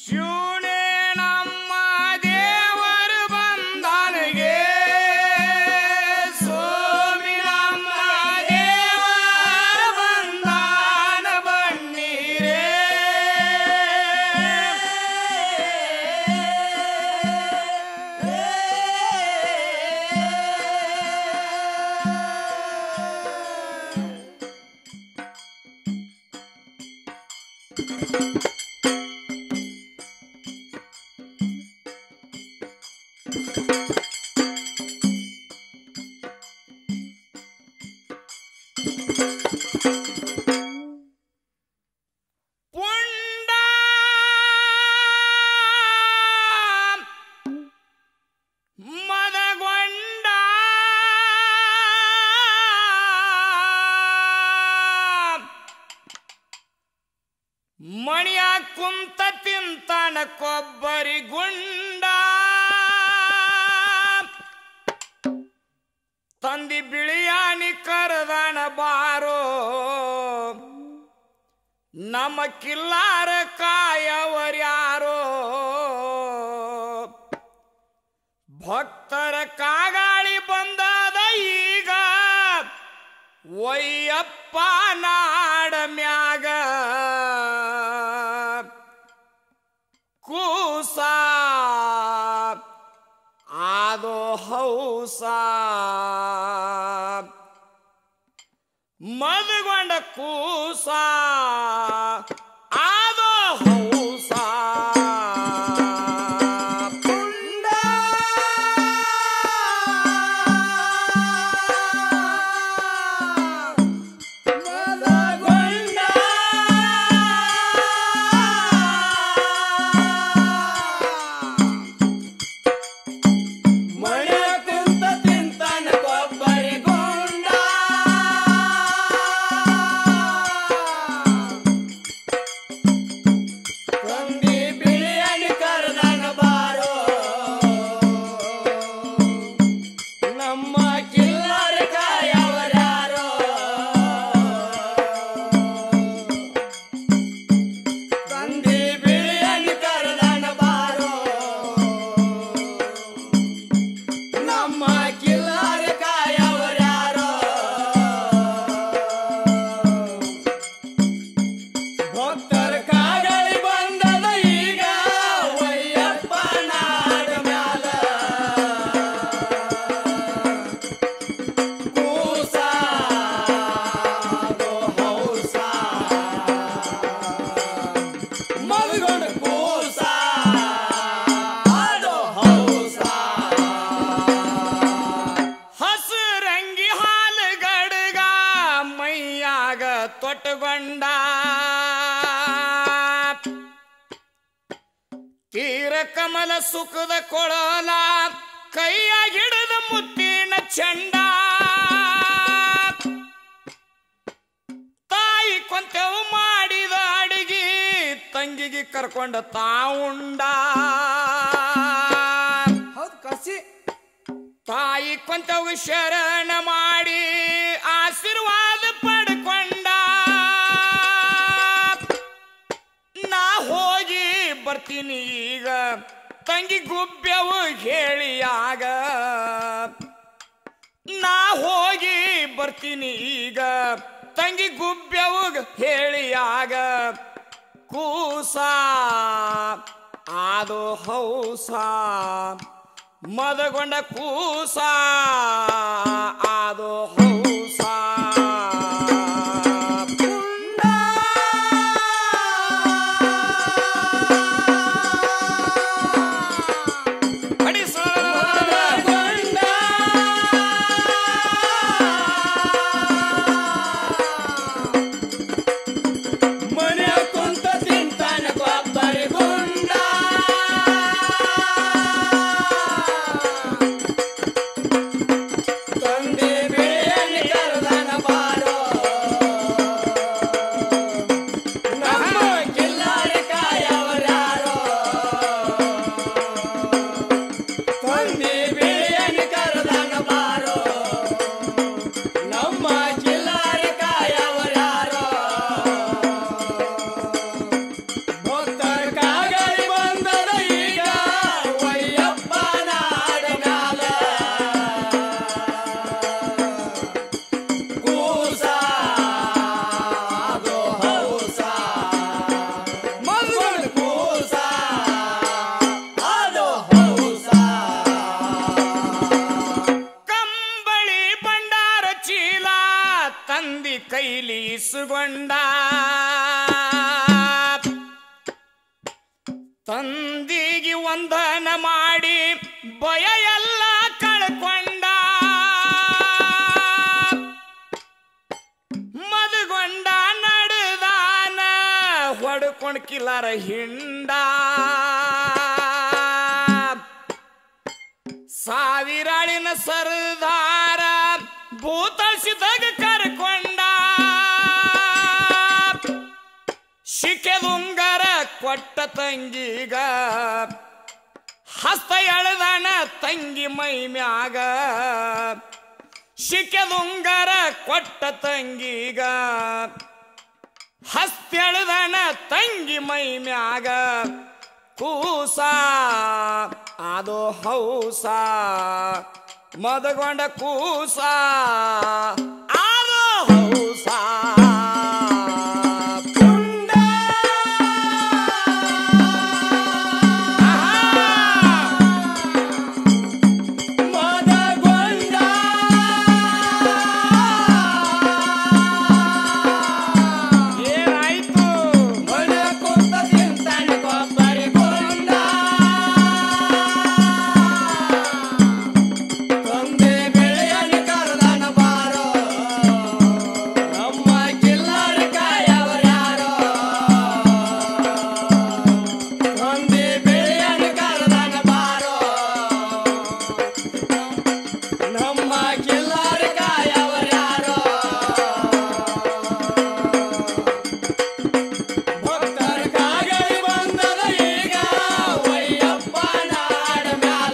ಶಿವನೇ ನಮ್ಮ ದೇವರು ಬಂದನಿಗೆ ಸೋಮಿ ನಮ್ಮ ದೇವರು ಬಂದಾನ ಬನ್ನೀರೇ ಪುಂಡ ಮದಗೊಂಡ ಮಣಿಯ ಕುಂತ ತಿಂತಾನ ಕೊಬ್ಬರಿ ಗುಂಡ ತಂದಿ ಬಿಳಿಯಾನಿ ಕರದಾನ ಬಾರೋ ನಮ್ಮ ಕಿಲ್ಲಾರ ಕಾಯವರ್ಯಾರೋ ಭಕ್ತರ ಕಾಗಾಳಿ ಬಂದದ ಈಗ ಒಯ್ಯಪ್ಪ ನಾಡ ಮ್ಯಾಗ ಕೂಸ ಆದೋ ಹೌಸ ಮದುಗೊಂಡ ಕೂಸ ಆದೋ ಹೌಸ ಪುಂಡ ಮದಗೊಂಡ ಮಣ ಕುಂತ ತಿಂತಾನ ಕೊಬ್ಬರಿ ಗುಂಡ ತಂದಿ ಬಿಳಿಯನಿ ಕರ್ದನ ಬಾರೋ ನಮ್ಮ ಕಿಲ್ಲರ ಕಾಯವರ್ಯಾರೋ ತಂದಿ ಬಿಳಿಯನಿ ಕರ್ದನ ಬಾರೋ ನಮ್ಮ ಕಿಲ್ಲರ ಕಾಯವರ್ಯಾರೋ ಭಕ್ತರ ಕಾಗಳಿ ಬಂದದ ಈಗ ಒಯ್ಯಪ್ಪ ನಾಡ ಮ್ಯಾಲ ಕೂಸ ಅದು ಹೌಸ ಮಲ್ಗೊಂಡ ಕೂಸ ಅದು ಹೌಸ ಹಸುರಂಗಿ ಹಾಲು ಗಡಗ ಮೈಯಾಗ ತೊಟ್ಟುಗೊಂಡ ತೀರ ಕಮಲ ಸುಖದ ಕೊಳಲ ಕೈಯಾಗ ಹಿಡಿದ ಮುತ್ತಿನ ಚಂಡ ತಾಯಿ ಕೊಂತೆವು ಮಾಡಿದ ಅಡಿಗೆ ತಂಗಿಗೆ ಕರ್ಕೊಂಡ ತಾವುಂಡ ಹೌದು ಕಸಿ ತಾಯಿ ಕೊಂತವು ಶರಣ ಮಾಡಿ ಆಶೀರ್ವಾದ ಪಡ್ಕೊಂಡ ನಾ ಹೋಗಿ ಬರ್ತೀನಿ ಈಗ ತಂಗಿ ಗುಬ್ಯವು ಹೇಳಿಯಾಗ ನಾ ಹೋಗಿ ಬರ್ತೀನಿ ಈಗ ತಂಗಿ ಗುಬ್ಯವು ಹೇಳಿಯಾಗ ಕೂಸ ಅದು ಹೌಸ ಮದಗೊಂಡ ಕೂಸ ಅದು ಹೌಸ ಪುಂಡ ಅಡಿ ಮದಗೊಂಡ ಮನೆ ಕುಂತ ತಿಂತಾನ ಕೊಬ್ಬರಿ ಗುಂಡ ತಂದಿ ಕೈಲಿ ಇಸುಗೊಂಡ ತಂದಿಗೆ ವಂದನ ಮಾಡಿ ಭಯ ಎಲ್ಲ ಕಳ್ಕೊಂಡ ಮದುಗೊಂಡ ನಡೆದಾನ ಹೊಡ್ಕೊಂಡ್ ಕಿಲರ ಹಿಂಡ ಸಾವಿರಾಳಿನ ಸರ್ದಾರ ಭೂತಳಿಸಿದಾಗ ಕರ್ಕೊಂಡ ಶಿಕೆದುಂಗರ ಕೊಟ್ಟ ತಂಗಿಗ ಹಸ್ತ ಎಳೆದಾನ ತಂಗಿ ಮೈ ಮ್ಯಾಗ ಶಿಕೆದುಂಗರ ಕೊಟ್ಟ ತಂಗಿಗ ಹಸ್ತೆಳೆದನ ತಂಗಿ ಮೈ ಮ್ಯಾಗ ಕೂಸ ಅದು ಹೌಸ ಮದಗೊಂಡ ಕೂಸ ಅದು ಹೌಸ ಪುಂಡ. ಆಹಾ. ಮದಗೊಂಡ ಏನಾಯ್ತು ಮನ ಕುಂತ ತಿಂತಾನೆ ಕೊಬ್ಬರಿ ಗೊಂಡ ತಂದೆ ಬೆಳೆಯನ ಕರೆದನ ಬಾರೋ ನಮ್ಮ ಕಿಲ್ಲರ ಕಾಯವರ್ಯಾರೋ ತಂದೆ ಬೆಳೆಯನ ಕರೆದನ ಬಾರೋ ನಮ್ಮ ಕಿಲ್ಲರ ಕಾಯವರ್ಯಾರೋ ಭಕ್ತರ ಕಾಗೈ ಬಂದದ ಈಗ ವಯ್ಯಪ್ಪ ನಾಡ ಮ್ಯಾಲ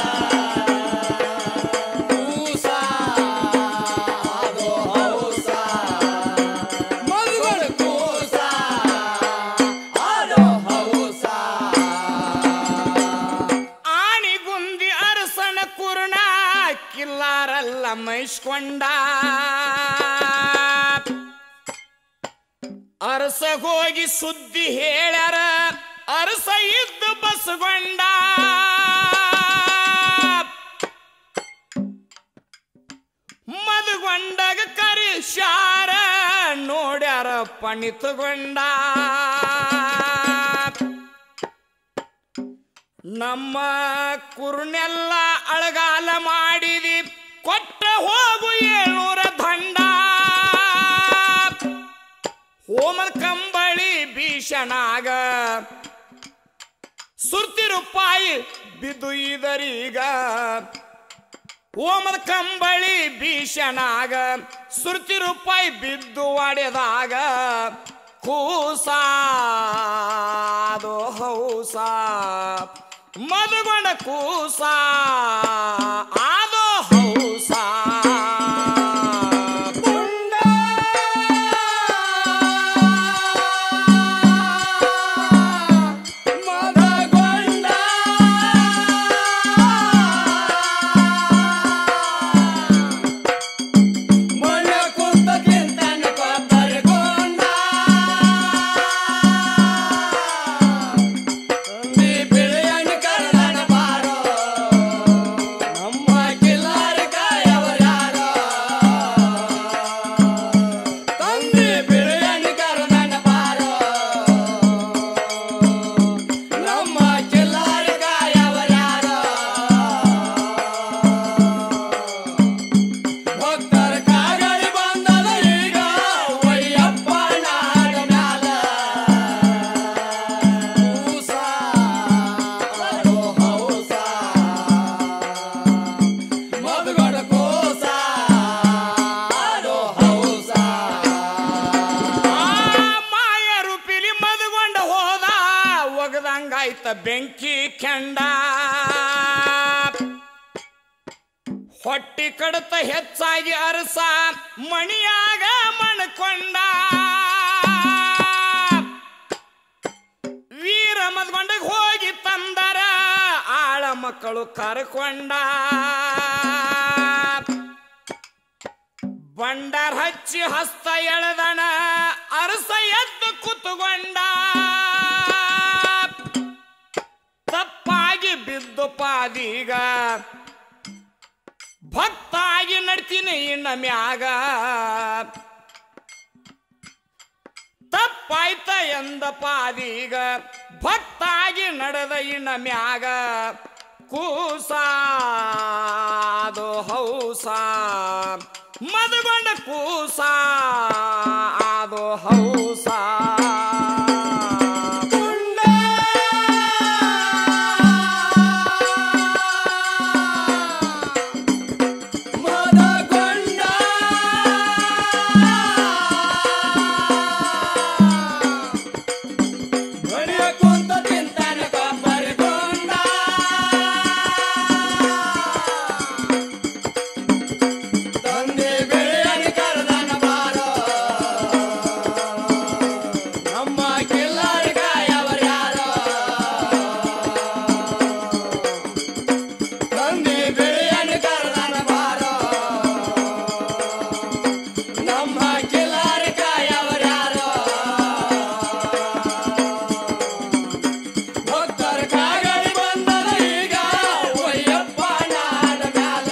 ಕೂಸ ಅದು ಹೌಸ ಮದುಗಳು ಕೂಸ ಅದು ಹೌಸ ಆಣಿಗುಂದಿ ಅರಸನ ಕುರುಣ ಕಿಲ್ಲಾರಲ್ಲ ಮೈಸ್ಕೊಂಡ ಅರಸ ಹೋಗಿ ಸುದ್ದಿ ಹೇಳ್ಯಾರ ಅರಸ ಇದ್ದು ಬಸಗೊಂಡ ಮದುಗೊಂಡಾಗ ಕರಿಶಾರ ನೋಡ್ಯಾರ ಪಣಿತುಗೊಂಡ ನಮ್ಮ ಕುರುನೆಲ್ಲ ಅಳಗಾಲ ಮಾಡಿದಿ ಕೊಟ್ಟ ಹೋಗು ಏಳ್ನೂರ ದಂಡ ಹೋಮದ ಕಂಬಳಿ ಭೀಷಣಾಗ ಸುರ್ತಿ ರೂಪಾಯಿ ಬಿದ್ದು ಇದರೀಗ ಹೋಮದ ಕಂಬಳಿ ಭೀಷಣಾಗ ಸುರ್ತಿ ರೂಪಾಯಿ ಬಿದ್ದು ಒಡೆದಾಗ ಕೂಸ ಅದು ಹೌಸ ಮದುಗೊಂಡ ಕೂಸ ಅದು ಹೌಸ ಪುಂಡ ಮದಗೊಂಡ ಮನ ಕುಂತ ತಿಂತಾನೆ ಕೊಬ್ಬರಿ ಗೊಂಡ ತಂದೆ ಬೆಳೆಯಣ್ಣ ಕರೆದನ ಬಾರೋ ನಮ್ಮ ಕಿಲ್ಲಾರ ಕಾಯವರ್ಯಾರೋ ತಂದೆ ಬೆಳೆಯಣ್ಣ ಕರೆದನ ಬಾರೋ ನಮ್ಮ ಕಿಲ್ಲಾರ ಕಾಯವರ್ಯಾರೋ ಭಕ್ತರ ಕಾಗಡಿ ಬಂದದ ಈಗ ವಯ್ಯಪ್ಪ ನಾಡ ಮ್ಯಾಲ ಕೂಸ ಅದು ಹೌಸ ಮದುಗಡ ಕೋಸ ಅದು ಹೌಸ ಆ ಮಾಯ ರೂಪಿಲಿ ಮದುಗೊಂಡ ಹೋದ ಒಗದಂಗಾಯ್ತ ಬೆಂಕಿ ಕೆಂಡ ಹೊಟ್ಟಿ ಕಡತ ಹೆಚ್ಚಾಗಿ ಅರಸ ಮಣಿಯಾಗ ಮಣ್ಕೊಂಡ ವೀರ ಮದ್ಗೊಂಡಾಗ ಹೋಗಿ ತಂದರ ಆಳ ಮಕ್ಕಳು ಕರ್ಕೊಂಡ ಬಂಡಾರ್ ಹಚ್ಚಿ ಹಸ್ತ ಎಳೆದಣ ಅರಸ ಎದ್ದು ಕುತ್ತುಕೊಂಡ ತಪ್ಪಾಗಿ ಬಿದ್ದು ಪಾದೀಗ ಭಕ್ತಾಗಿ ನಡ್ತೀನಿ ಇನ್ನ ಮ್ಯಾಗ ಆಯ್ತ ಎಂದ ಪಾದೀಗ ಭಕ್ತಾಗಿ ನಡೆದ ಇನ್ನ ಮ್ಯಾಗ ಕೂಸಾದು ಹೌಸ ಮದಗೊಂಡ ಕೂಸ ಅದು ಹೌಸ ಮದಗೊಂಡ ಮನೆಯ ಕುಂತ ತಿಂತಾನ ಕೊಬ್ಬರಿಗೊಂಡ ತಂದೆ ಬೆಳೆಯಲಿ ಕರೆದನ ಬಾರೋ ನಮ್ಮ ಕಿಲ್ಲಾರಿ ಕಾಯವರು ಯಾರೋ ತಂದೆ ಬೆಳೆಯಲಿ ಕರೆದನ ಬಾರೋ ನಮ್ಮ ಕಿಲ್ಲಾರಿ ಕಾಯವರು ಯಾರೋ ಭಕ್ತರ ಕಾಗಡಿ ಬಂದದ ಈಗ ಒಯ್ಯಪ್ಪ ನಾಡ ಮ್ಯಾಲ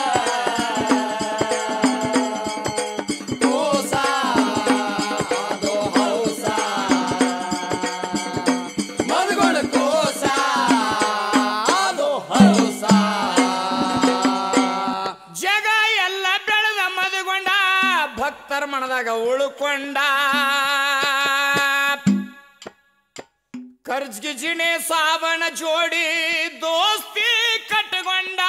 ಕೋಸ ಅದು ಹೌಸ ಮದಗೊಂಡ ಕೋಸ ಅದು ಹೌಸ ಜಗ ಎಲ್ಲ ಬೆಳೆದ ಮದಗೊಂಡ ಭಕ್ತರ ಮನದಾಗ ಉಳ್ಕೊಂಡ ಕರ್ಜ್ಗಿ ಜಿಣೆ ಸಾವನ ಜೋಡಿ ದೋಸ್ತಿ ಕಟ್ಟಗೊಂಡ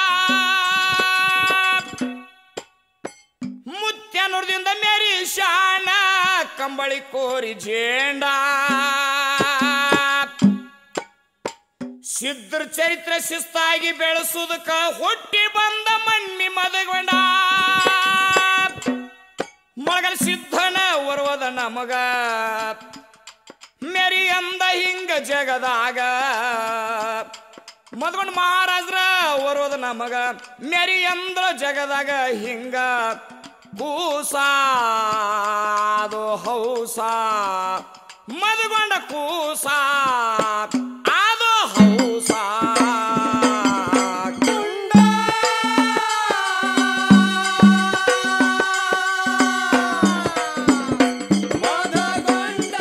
ಮುತ್ಯನೂರದಿಂದ ಮೇರಿ ಶಾಣ ಕಂಬಳಿ ಕೋರಿ ಜೇಂಡ ಸಿದ್ಧರ ಚರಿತ್ರೆ ಶಿಸ್ತಾಗಿ ಬೆಳೆಸುವುದಕ್ಕ ಹುಟ್ಟಿ ಬಂದ ಮಣ್ಣಿ ಮದಗೊಂಡ ಮಗಳ ಸಿದ್ಧನ ಒರ್ವದ ನಮಗ ಮೆರಿ ಅಂದ ಹಿಂಗ ಜಗದಾಗ ಮದ್ಕೊಂಡ್ ಮಹಾರಾಜ್ರ ಒರೋದ ನಮಗ ಮೆರಿ ಅಂದ್ರ ಜಗದಾಗ ಹಿಂಗ ಕೂಸ ಅದು ಹೌಸ ಮದ್ಕೊಂಡ ಕೂಸ ಅದು ಹೌಸ ಮದಗೊಂಡ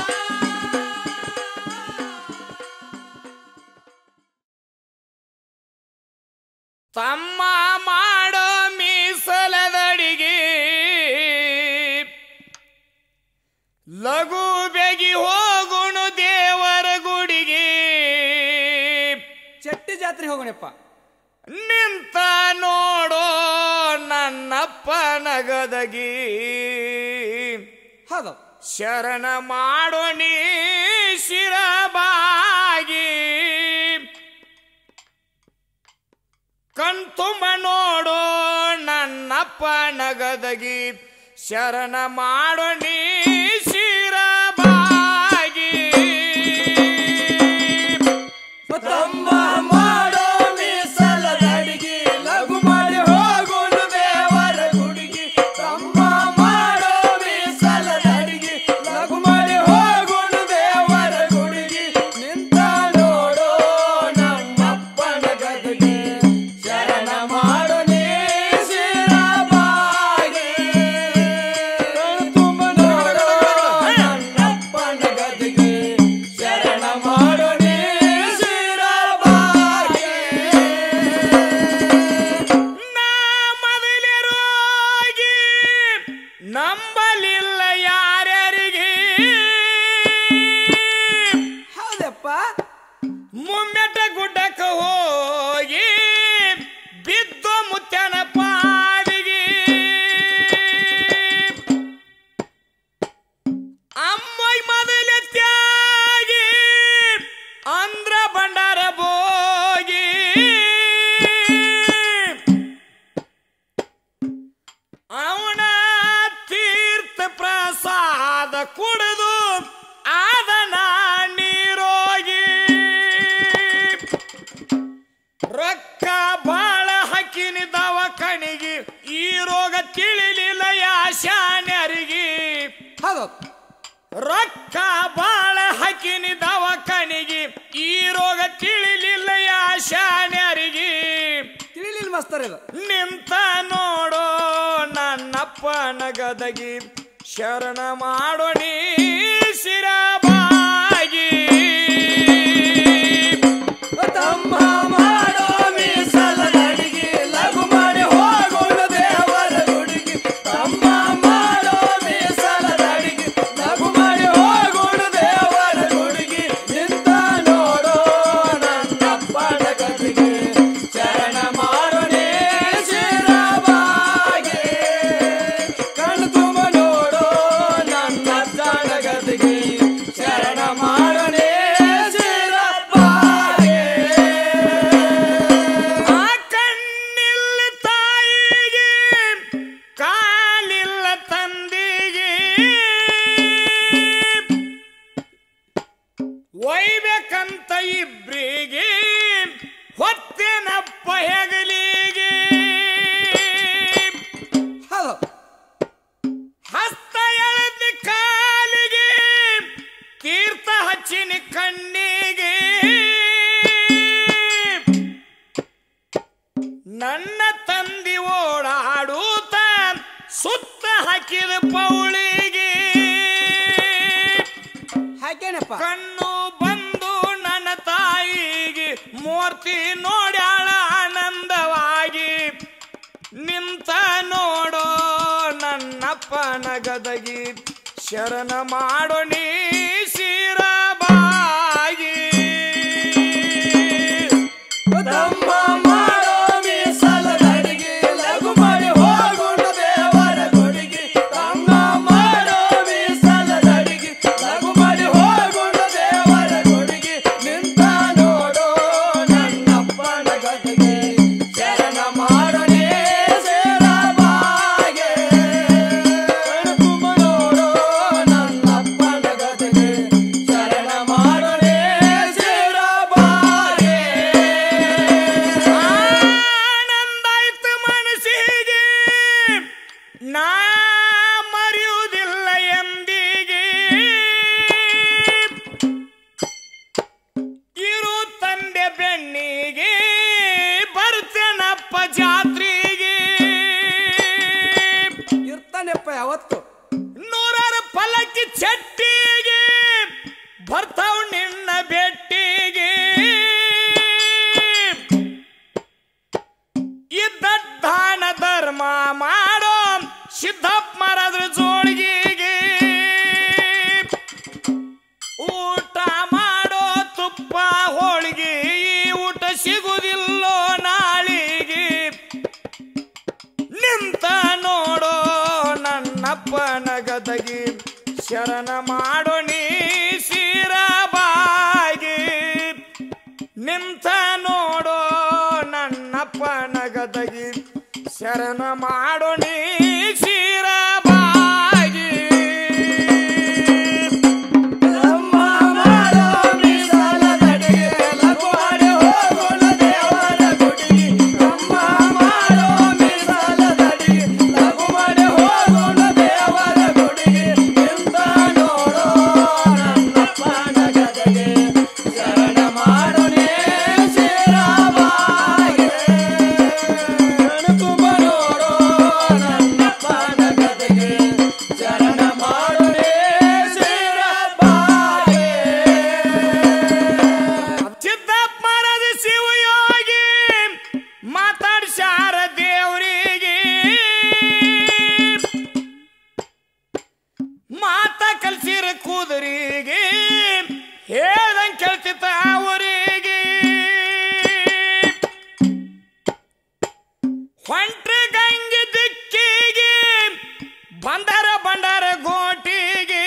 ತಮ್ಮ ಮಾಡೋ ಮೀಸಲದಡಿಗೆ ಲಘು ಬೆಗಿ ಹೋಗುಣು ದೇವರ ಗುಡಿಗೆ ಚಟ್ಟಿ ಜಾತ್ರೆ ಹೋಗೋಣಪ್ಪ ನಿಂತ ನೋಡೋ ನನ್ನಪ್ಪ ನಗದಗಿ ಹೌದು ಶರಣ ಮಾಡೋ ನೀ ಶಿರಬಾಗಿ ಕಣ್ತುಂಬ ನೋಡೋ ನನ್ನಪ್ಪ ನಗದಗಿ ಶರಣ ಮಾಡೋ ನೀ ಶಿರಬಾಗಿ ತಮ್ಮ ಮಾಡೋ ಮೀಸಲದಡಿಗೆ ಲಘು ಮಾಡಿ ಹೋಗುನು ದೇವರ ಗುಡಿಗೆ ತಮ್ಮ ಮಾಡೋ ಮೀಸಲದಡಿಗೆ ಲಘು ಮಾಡಿ ಹೋಗುನು ದೇವರ ಗುಡಿಗೆ ನಿಂತ ನೋಡೋ ನಮ್ಮಪ್ಪನ ಗದಿಗೆ ಶರಣ ಮಾಡು ನೀ ಶಿರಬಾಗಿ ತುಂಬ ನೋಡೋ ನನ್ನಪ್ಪನ ಗದಿಗೆ ಶರಣ ಮಾಡು ನೀ ಶಿರಬಾಗಿ ನಾ ಮೊದಲಿರೋಗಿ ನಂಬಲಿಲ್ಲ ಯಾರ್ಯಾರಿಗೆ ಹೌದಪ್ಪ ಮುಮ್ಮೆಟ ಗುಡ್ಡಕ್ಕೆ ಹೋಗಿ ಬಿದ್ದು ಮುತ್ಯನ ಪಾದಿಗೆ ಅಮ್ಮಯ್ ಮೊದಲೆತ್ತಾಗಿ ಅಂದ್ರ ಬಂಡಾರ ಬೋಗಿ ಅವನ ತೀರ್ಥ ಪ್ರಸಾದ ಕುಡಿದು ಆದನ ನೀರೋಗಿ ರೊಕ್ಕ ಬಾಳ ಹಾಕಿನಿ ದವಾಖಾನಿಗೆ ಈ ರೋಗ ತಿಳಿಲಿಲ್ಲ ಯಾಶಾನ್ಯರಿಗೆ ಹೌದು ರೊಕ್ಕ ಬಾಳ ಹಾಕಿನಿ ದವಾಖಾನಿಗೆ ಈ ರೋಗ ತಿಳಿಲಿಲ್ಲ ಯಾಶಾನ್ಯರಿಗೆ ತಿಳಿಲಿಲ್ಲ ಮಾಸ್ತರ್ ಇದು ನಿಂತ ನೋಡೋ ನನ್ನಪ್ಪ ನಗದಗಿ ಶರಣ ಮಾಡೋ ನೀ ಶಿರಬಾಗಿ ತಮ್ಮ ಮಾಡೋ ಮೀಸಲದಡಿಗೆ ಲಘು ಮಾಡಿ ಹೋಗೋಣ ದೇವರ ಗುಡಿಗೆ ತಮ್ಮ ಮಾಡೋ ಮೀಸಲದಡಿಗೆ ಲಘು ಮಾಡಿ ಹೋಗೋಣ ದೇವರ ಗುಡಿಗೆ ನಿಂತ ನೋಡೋ ನನ್ನಪ್ಪನ ಗದಿಗೆ ಚರಣ ಮಾಡೋಣೇ ಶಿರಬಾಗೆ ಕಣ್ಣು ತುಂಬ ನೋಡೋ ನನ್ನ ಗದಿಗೆ ಶರಣ ಮಾಡೋಣೇ ಶಿರಬಾಗೆ ಆ ಕಣ್ಣಿಲ್ಲ ತಾಯಿಗೆ ಕಾಲಿಲ್ಲ ತಂದಿಗೆ ಒಯ್ಬೇಕಂತ ಇಬ್ರಿಗೆ ಹೊತ್ತೇನಪ್ಪ ಹೆಗಲಿಗೆ ಹೌದು ಹಸ್ತ ಎಳೆದ ಕಾಲಿಗೆ ತೀರ್ಥ ಹಚ್ಚಿನ ಕಣ್ಣಿಗೆ ನನ್ನ ತಂದಿ ಓಡಾಡೂತ ಸುತ್ತ ಹಾಕಿದ ಪೌಳಿಗೆ ಹಾಗೇನಪ್ಪ ಕಣ್ಣು ಬಂದು ನನ್ನ ತಾಯಿಗೆ ಮೂರ್ತಿ ನೋಡ್ಯಾಳ ಆನಂದವಾಗಿ ನಿಂತ ನೋಡೋ ನನ್ನಪ್ಪನ ಗದಗಿ ಶರಣ ಮಾಡೋ ನೀ ಶಿರಬಾಗಿ ತಮ್ಮ ಮಾಡೋ ಮೀಸಲದಡಿಗೆ ಲಘು ಮಾಡಿ ಹೋಗೋಣ ದೇವರ ಗುಡಿಗೆ ತಮ್ಮ ಮಾಡೋ ಮೀಸಲದಡಿಗೆ ಲಘು ಮಾಡಿ ಹೋಗೋಣ ದೇವರ ಗುಡಿಗೆ ನಿಂತ ನೋಡೋ ನನ್ನಪ್ಪನ ಗದಿಗೆ ಶರಣ ಮಾಡೋಣೇ ಸೇರಬಾಗೆ ಕಣ್ತುಂಬ ನೋಡೋ ನನ್ನಪ್ಪನ ಗದಿಗೆ ಶರಣ ಮಾಡೋಣೇ ಸೇರಬಾಗೆ ಆನಂದಾಯ್ತು ಮನಸ್ಸಿಗೆ ನಾ ಮರೆಯುವುದಿಲ್ಲ ಎಂದಿಗೆ ಇರು ತಂದೆ ಬೆಣ್ಣಿಗೆ ಬರ್ತೇನಪ್ಪ ಜಾತ್ರೆಗೆ ಇರ್ತಾನೆಪ್ಪ ಯಾವತ್ತು ನೂರಾರು ಪಲಕ್ಕಿ ಚಟ್ಟಿಗೆ ಬರ್ತಾವ್ ನಿನ್ನ ಬೆಟ್ಟಿಗೆ ಇದ್ದ ದಾನ ಧರ್ಮ ಮಾಡೋ ಸಿದ್ದಪ್ಪ ಮರದ್ರ ಜೋಳಿಗೆಗೆ ಊಟ ಮಾಡೋ ತುಪ್ಪ ಹೋಳಿಗೆ ಈ ಊಟ ಸಿಗುದಿಲ್ಲೋ ನಾಳಿಗೆ ನಿಂತ ನೋಡೋ ನನ್ನಪ್ಪನ ಗದಗಿ ಶರಣ ಮಾಡೋ ನೀ ಶಿರಬಾಗಿ ನಿಂತ ನೋಡೋ ನನ್ನಪ್ಪನ ಗದಗಿ ಶರಣ ಮಾಡೋ ನೀ ಶಿರಬಾಗಿ ತಮ್ಮ ಮಾಡೋ ಮೀಸಲದಡಿಗೆ ಲಘು ಮಾಡಿ ಹೋಗೋಣ ದೇವರ ಗುಡಿಗೆ ತಮ್ಮ ಮಾಡೋ ಮೀಸಲದಡಿಗೆ ಲಘು ಮಾಡಿ ಹೋಗೋಣ ದೇವರ ಗುಡಿಗೆ ನಿಂತ ನೋಡೋ ನನ್ನಪ್ಪನ ಗದಗೆ ಶರಣ ಮಾಡೋಣೇ ಶಿರಬಾಗೆ ಕಣ್ತುಂಬ ನೋಡೋ ನನ್ನಪ್ಪನ ಗದಗೆ ಶರಣ ಮಾಡೋಣೇ ಶಿರಬಾಗೆ ಸಿದ್ದಪ್ಪ ಮರದ ಶಿವಯೋಗಿ ಮಾತಾಡ್ಸ್ಯಾರ ದೇವರಿಗೆ ಮಾತ ಕಲ್ಸಿರ ಕೂದರಿಗೆ ಹೇಳ್ದಂಗ್ ಕೇಳ್ತಿತ್ತ ಅವರಿಗೆ ಹೊಂಟ್ರ ಗಂಗೆ ದಿಕ್ಕಿಗೆ ಬಂದರ ಬಂಡರ ಗೋಟಿಗೆ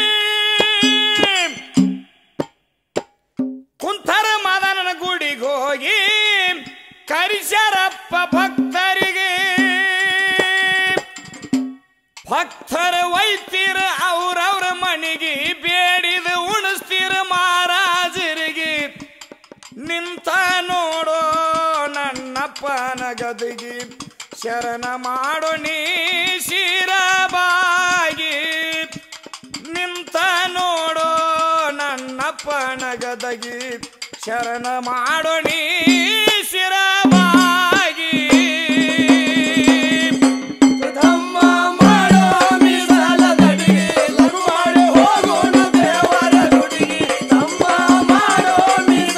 ಕುಂತರ ಮಾದನನ ಗುಡಿಗೆ ಹೋಗಿ ಕರಿಸರಪ್ಪ ಭಕ್ತರಿಗೆ ಭಕ್ತರ ಒಯ್ತೀರ ಅವ್ರವ್ರ ಮನೆಗೆ ಬೇಡಿದ ಉಣಿಸ್ತೀರ ಮಹಾರಾಜರಿಗೆ ನಿಂತ ನೋಡೋ ನನ್ನಪ್ಪನ ಗದಿಗೆ ಶರಣ ಮಾಡೋ ನೀ ಶಿರಬಾಗಿ ನಿಂತ ನೋಡೋ ನನ್ನಪ್ಪನ ಗದಗಿ ಶರಣ ಮಾಡೋ ನೀ ಶಿರಬಾಗಿ ತಮ್ಮ ಮಾಡೋ ಮೀಸಲದಡಿಗೆ ಲಘು ಮಾಡಿ ಹೋಗೋಣ ದೇವರ ಗುಡಿಗೆ ತಮ್ಮ ಮಾಡೋ ಮೀಸಲದಡಿಗೆ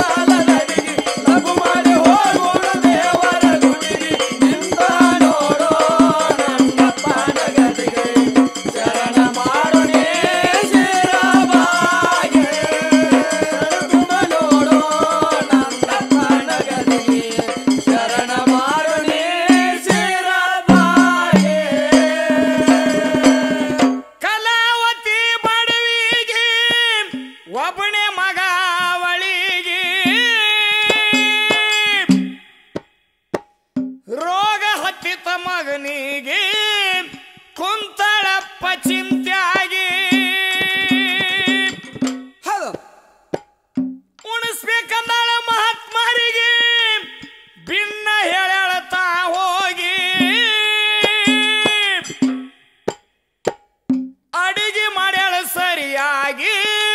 ಸಲುವಾಗಿ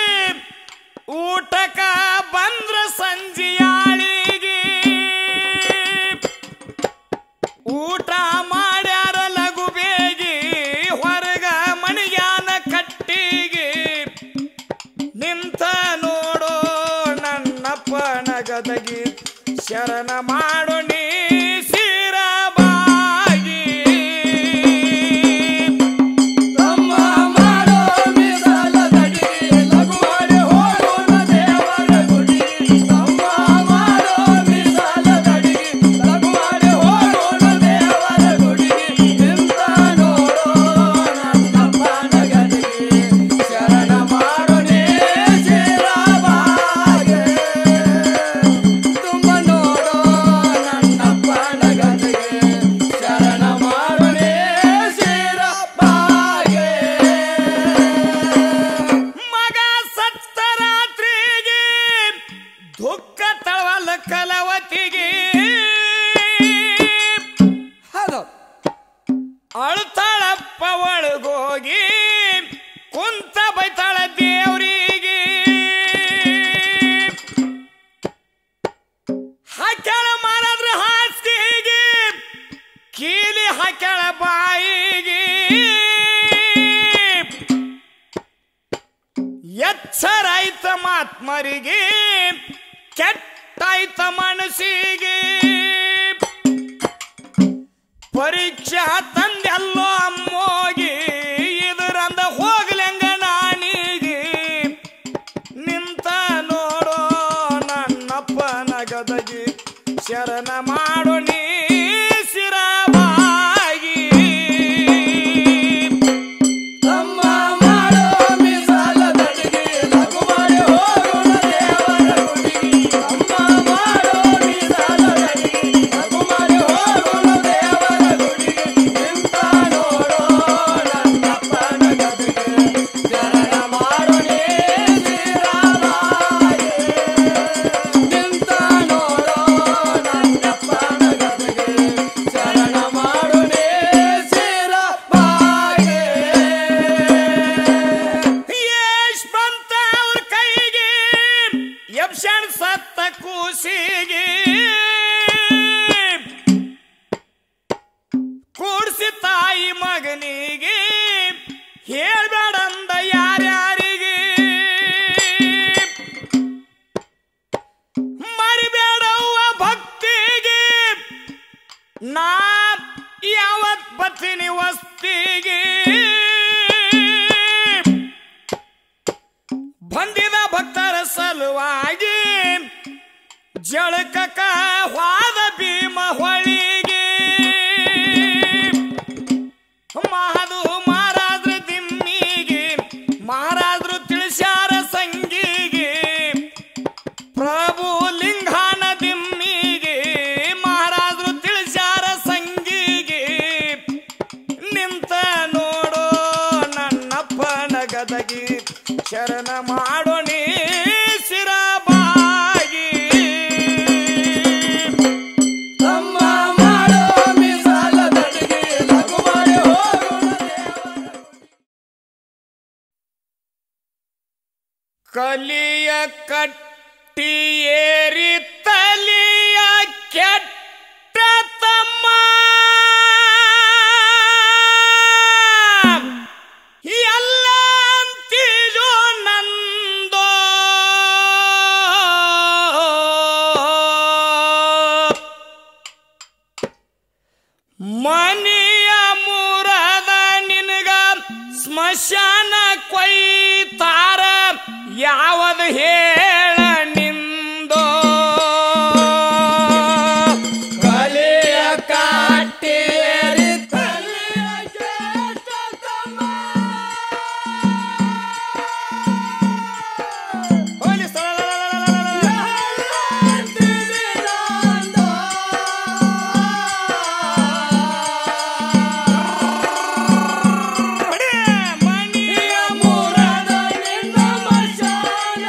ಊಟಕ ಬಂದ್ರ ಸಂಜಿಯಾಳಿಗೆ ಊಟ ಮಾಡ್ಯಾರ ಲಘು ಬೇಗಿ ಹೊರಗ ಮಣಿಗ್ಯಾನ ಕಟ್ಟಿಗೆ ನಿಂತ ನೋಡೋ ನನ್ನಪ್ಪನ ಗದಗಿ ಶರಣ ಮಾಡು ನೀ ಶಿರಬಾಗಿ ತಮ್ಮ ಮಾಡೋ ಮೀಸಲ ತಡಿ ಲಘು ಮಾಡಿ ಹೋಗೋಣ ದೇವರ ಗುಡಿ ತಮ್ಮ ಮಾಡೋ ಮೀಸಲ ತಡಿ ಲಘು ಮಾಡಿ ಹೋಗೋಣ ದೇವರ ಗುಡಿ ನಿಂತ ನೋಡೋ ನನ್ನಪ್ಪನ ಗದಿಗೆ ಶರಣ ಮಾಡು ನೀ ಶಿರಬಾಗೆ ತುಂಬ ನೋಡೋ ನನ್ನಪ್ಪನ ಗದಿಗೆ ಶರಣ ಮಾಡು ನೀ ಶಿರಬಾಗೆ ಮಗ ಸತ್ತ ರಾತ್ರಿಗೆ ದುಃಖ ತಳವಲ್ಲ ಕಲವತಿಗೆ ಹೌದು ಅಳ್ತಾಳಪ್ಪ ಒಳಗೋಗಿ ಕುಂತ ಬೈತಾಳ ದೇವ್ರಿಗೆ ಹಾಕ್ಯಾಳ ಮಾರಾದ್ರ ಹಾಸಿಗೆಗೆ ಕೀಲಿ ಹಾಕ್ಯಾಳ ಬಾಯಿಗೆ ಎಚ್ಚರಾಯ್ತ ಮಾತ್ಮರಿಗೆ ಕೆಟ್ಟಾಯ್ತ ಮನಸ್ಸಿಗೆ ಪರೀಕ್ಷಾ ತಂದೆಲ್ಲೋ ಅಮ್ಮೋಗಿ ಇದರಂದ ಹೋಗ್ಲಂಗ ನಾಣಿಗೆ ನಿಂತ ನೋಡೋ ನನ್ನಪ್ಪನ ಗದಗಿ ಶರಣ ಮಾಡು ನೀ ಶಿರವಾಗಿ ತಮ್ಮ ಮಾಡೋ ಮೀಸಲ ತಡಿಗೆ ಲಘು ಮಾಡಿ ಹೋಗೋಣ ದೇವರ ಗುಡಿಗೆ ತಮ್ಮ ಮಾಡೋ ಮೀಸಲ ತಡಿಗೆ ಲಘು ಮಾಡಿ ಹೋಗೋಣ ದೇವರ ಗುಡಿಗೆ ನಿಂತ ನೋಡೋ ನನ್ನಪ್ಪನ ಗದಿಗೆ ಶರಣ ಮಾಡು ನೀ ಶಿರಬಾಗೆ ನಿಂತ ನೋಡೋ ನನ್ನಪ್ಪನ ಗದಿಗೆ ಶರಣ ಮಾಡು ನೀ ಶಿರಬಾಗೆ ಯೇಶ್ ಬಂತ ಅವ್ರ ಕೈಗೆ ಎಬ್ಸಣ್ ಸತ್ತ ಕೂಸಿಗೆ ಕೂಡ್ಸಿ ತಾಯಿ ಮಗನಿಗೆ ಹೇಳ್ಬೇಡಂದ ಯಾರ್ಯಾರಿಗೆ ಮರಿಬೇಡವ್ವ ಭಕ್ತಿಗೆ ನಾ ಯಾವತ್ ಬತ್ತೀನಿ ವಸ್ತಿಗೆ ಬಂದಿದ ಭಕ್ತರ ಸಲುವಾಗಿ ಜಳಕಕ ವಾದ ಭೀಮ ಹೊಳಿಗೆ ಮಹದು ಮಹಾರಾಜ್ರ ದಿಮ್ಮಿಗೆ ಮಹಾರಾಜ್ರು ತಿಳಿಸ್ಯಾರ ಸಂಗಿಗೆ ಪ್ರಭು ಲಿಂಗಾನ ದಿಮ್ಮಿಗೆ ಮಹಾರಾಜ್ರು ತಿಳಿಸ್ಯಾರ ಸಂಗಿಗೆ ನಿಂತ ನೋಡೋ ನನ್ನಪ್ಪನ ಗದಗಿ ಶರಣ ಮಾಡೋ ನೀ ಶಿರಬಾಗಿ ತಮ್ಮ ಮಾಡೋ ಮೀಸಲ ತಡಿಗೆ ಲಘು ಮಾಡಿ ಹೋಗೋಣ ದೇವರ ಕಲಿಯ ಕಟ್ಟಿ ಏರಿ ತಲಿಯ ಕೆಟ್ಟ ತಮ್ಮ ಎಲ್ಲ ಅಂತಿಜೋ ನಂದೋ ಮನೆಯ ಮುರದ ನಿನಗ ಸ್ಮಶಾನ ಕೊಯ್ತಾರ ಯಾವದ ಹೇಳ ನಿಂದೋ ಕಲಿಯ ಕಾಟೇರಿ ತಲಿಯ ಕೆಟ್ಟ ತಮ್ಮ. ಹೋಲಿ ಸಲಾಲಾಲಾಲಾಲಾಲಾ. ಎಲ್ಲಂತಿದಿರಂದೋ. ಹೊಡಿ. ಮನೆಯ ನಿಯ ಮುರದ ನಿನ್ನ ಮಶಾನ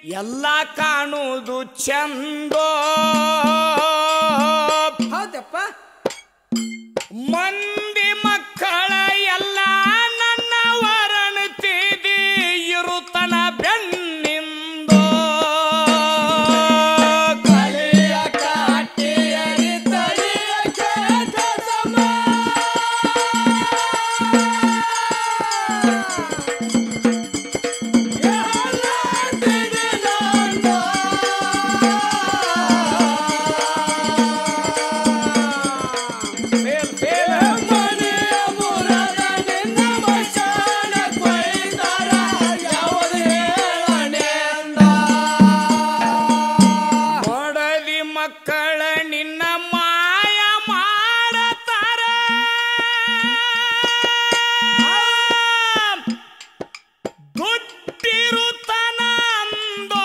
ಎಲ್ಲ ಕಾಣುವುದು ಚಂದೋ ಹೌದಪ್ಪ ಮಂದಿ ಮಕ್ಕಳ ಎಲ್ಲ ನನ್ನ ವರಣತಿದಿ ಇರುತನ ಬೆನ್ನಿಂದೋ ಕಲಿಯ ಕಾಟಿಯರಿ ತಳಿಯ ಕೇಟದಮ್ಮ. ಎಲ್ಲ ತಿಳಿದಾಂಡ. Fail, fail. ಮನೆಯ ಮುರದ ನಿನ್ನ ಮಶಾನ ಕೊಯ್ದಾರ ಯಾವುದು ಹೇಳಣೆಂದ. ಮಾಡದಿ ಮಕ್ಕಳ ನಿನ್ನ ಮಾಯ ಮಾಡತಾರ ದುಡ್ಡಿರುತನ ಅಂದೋ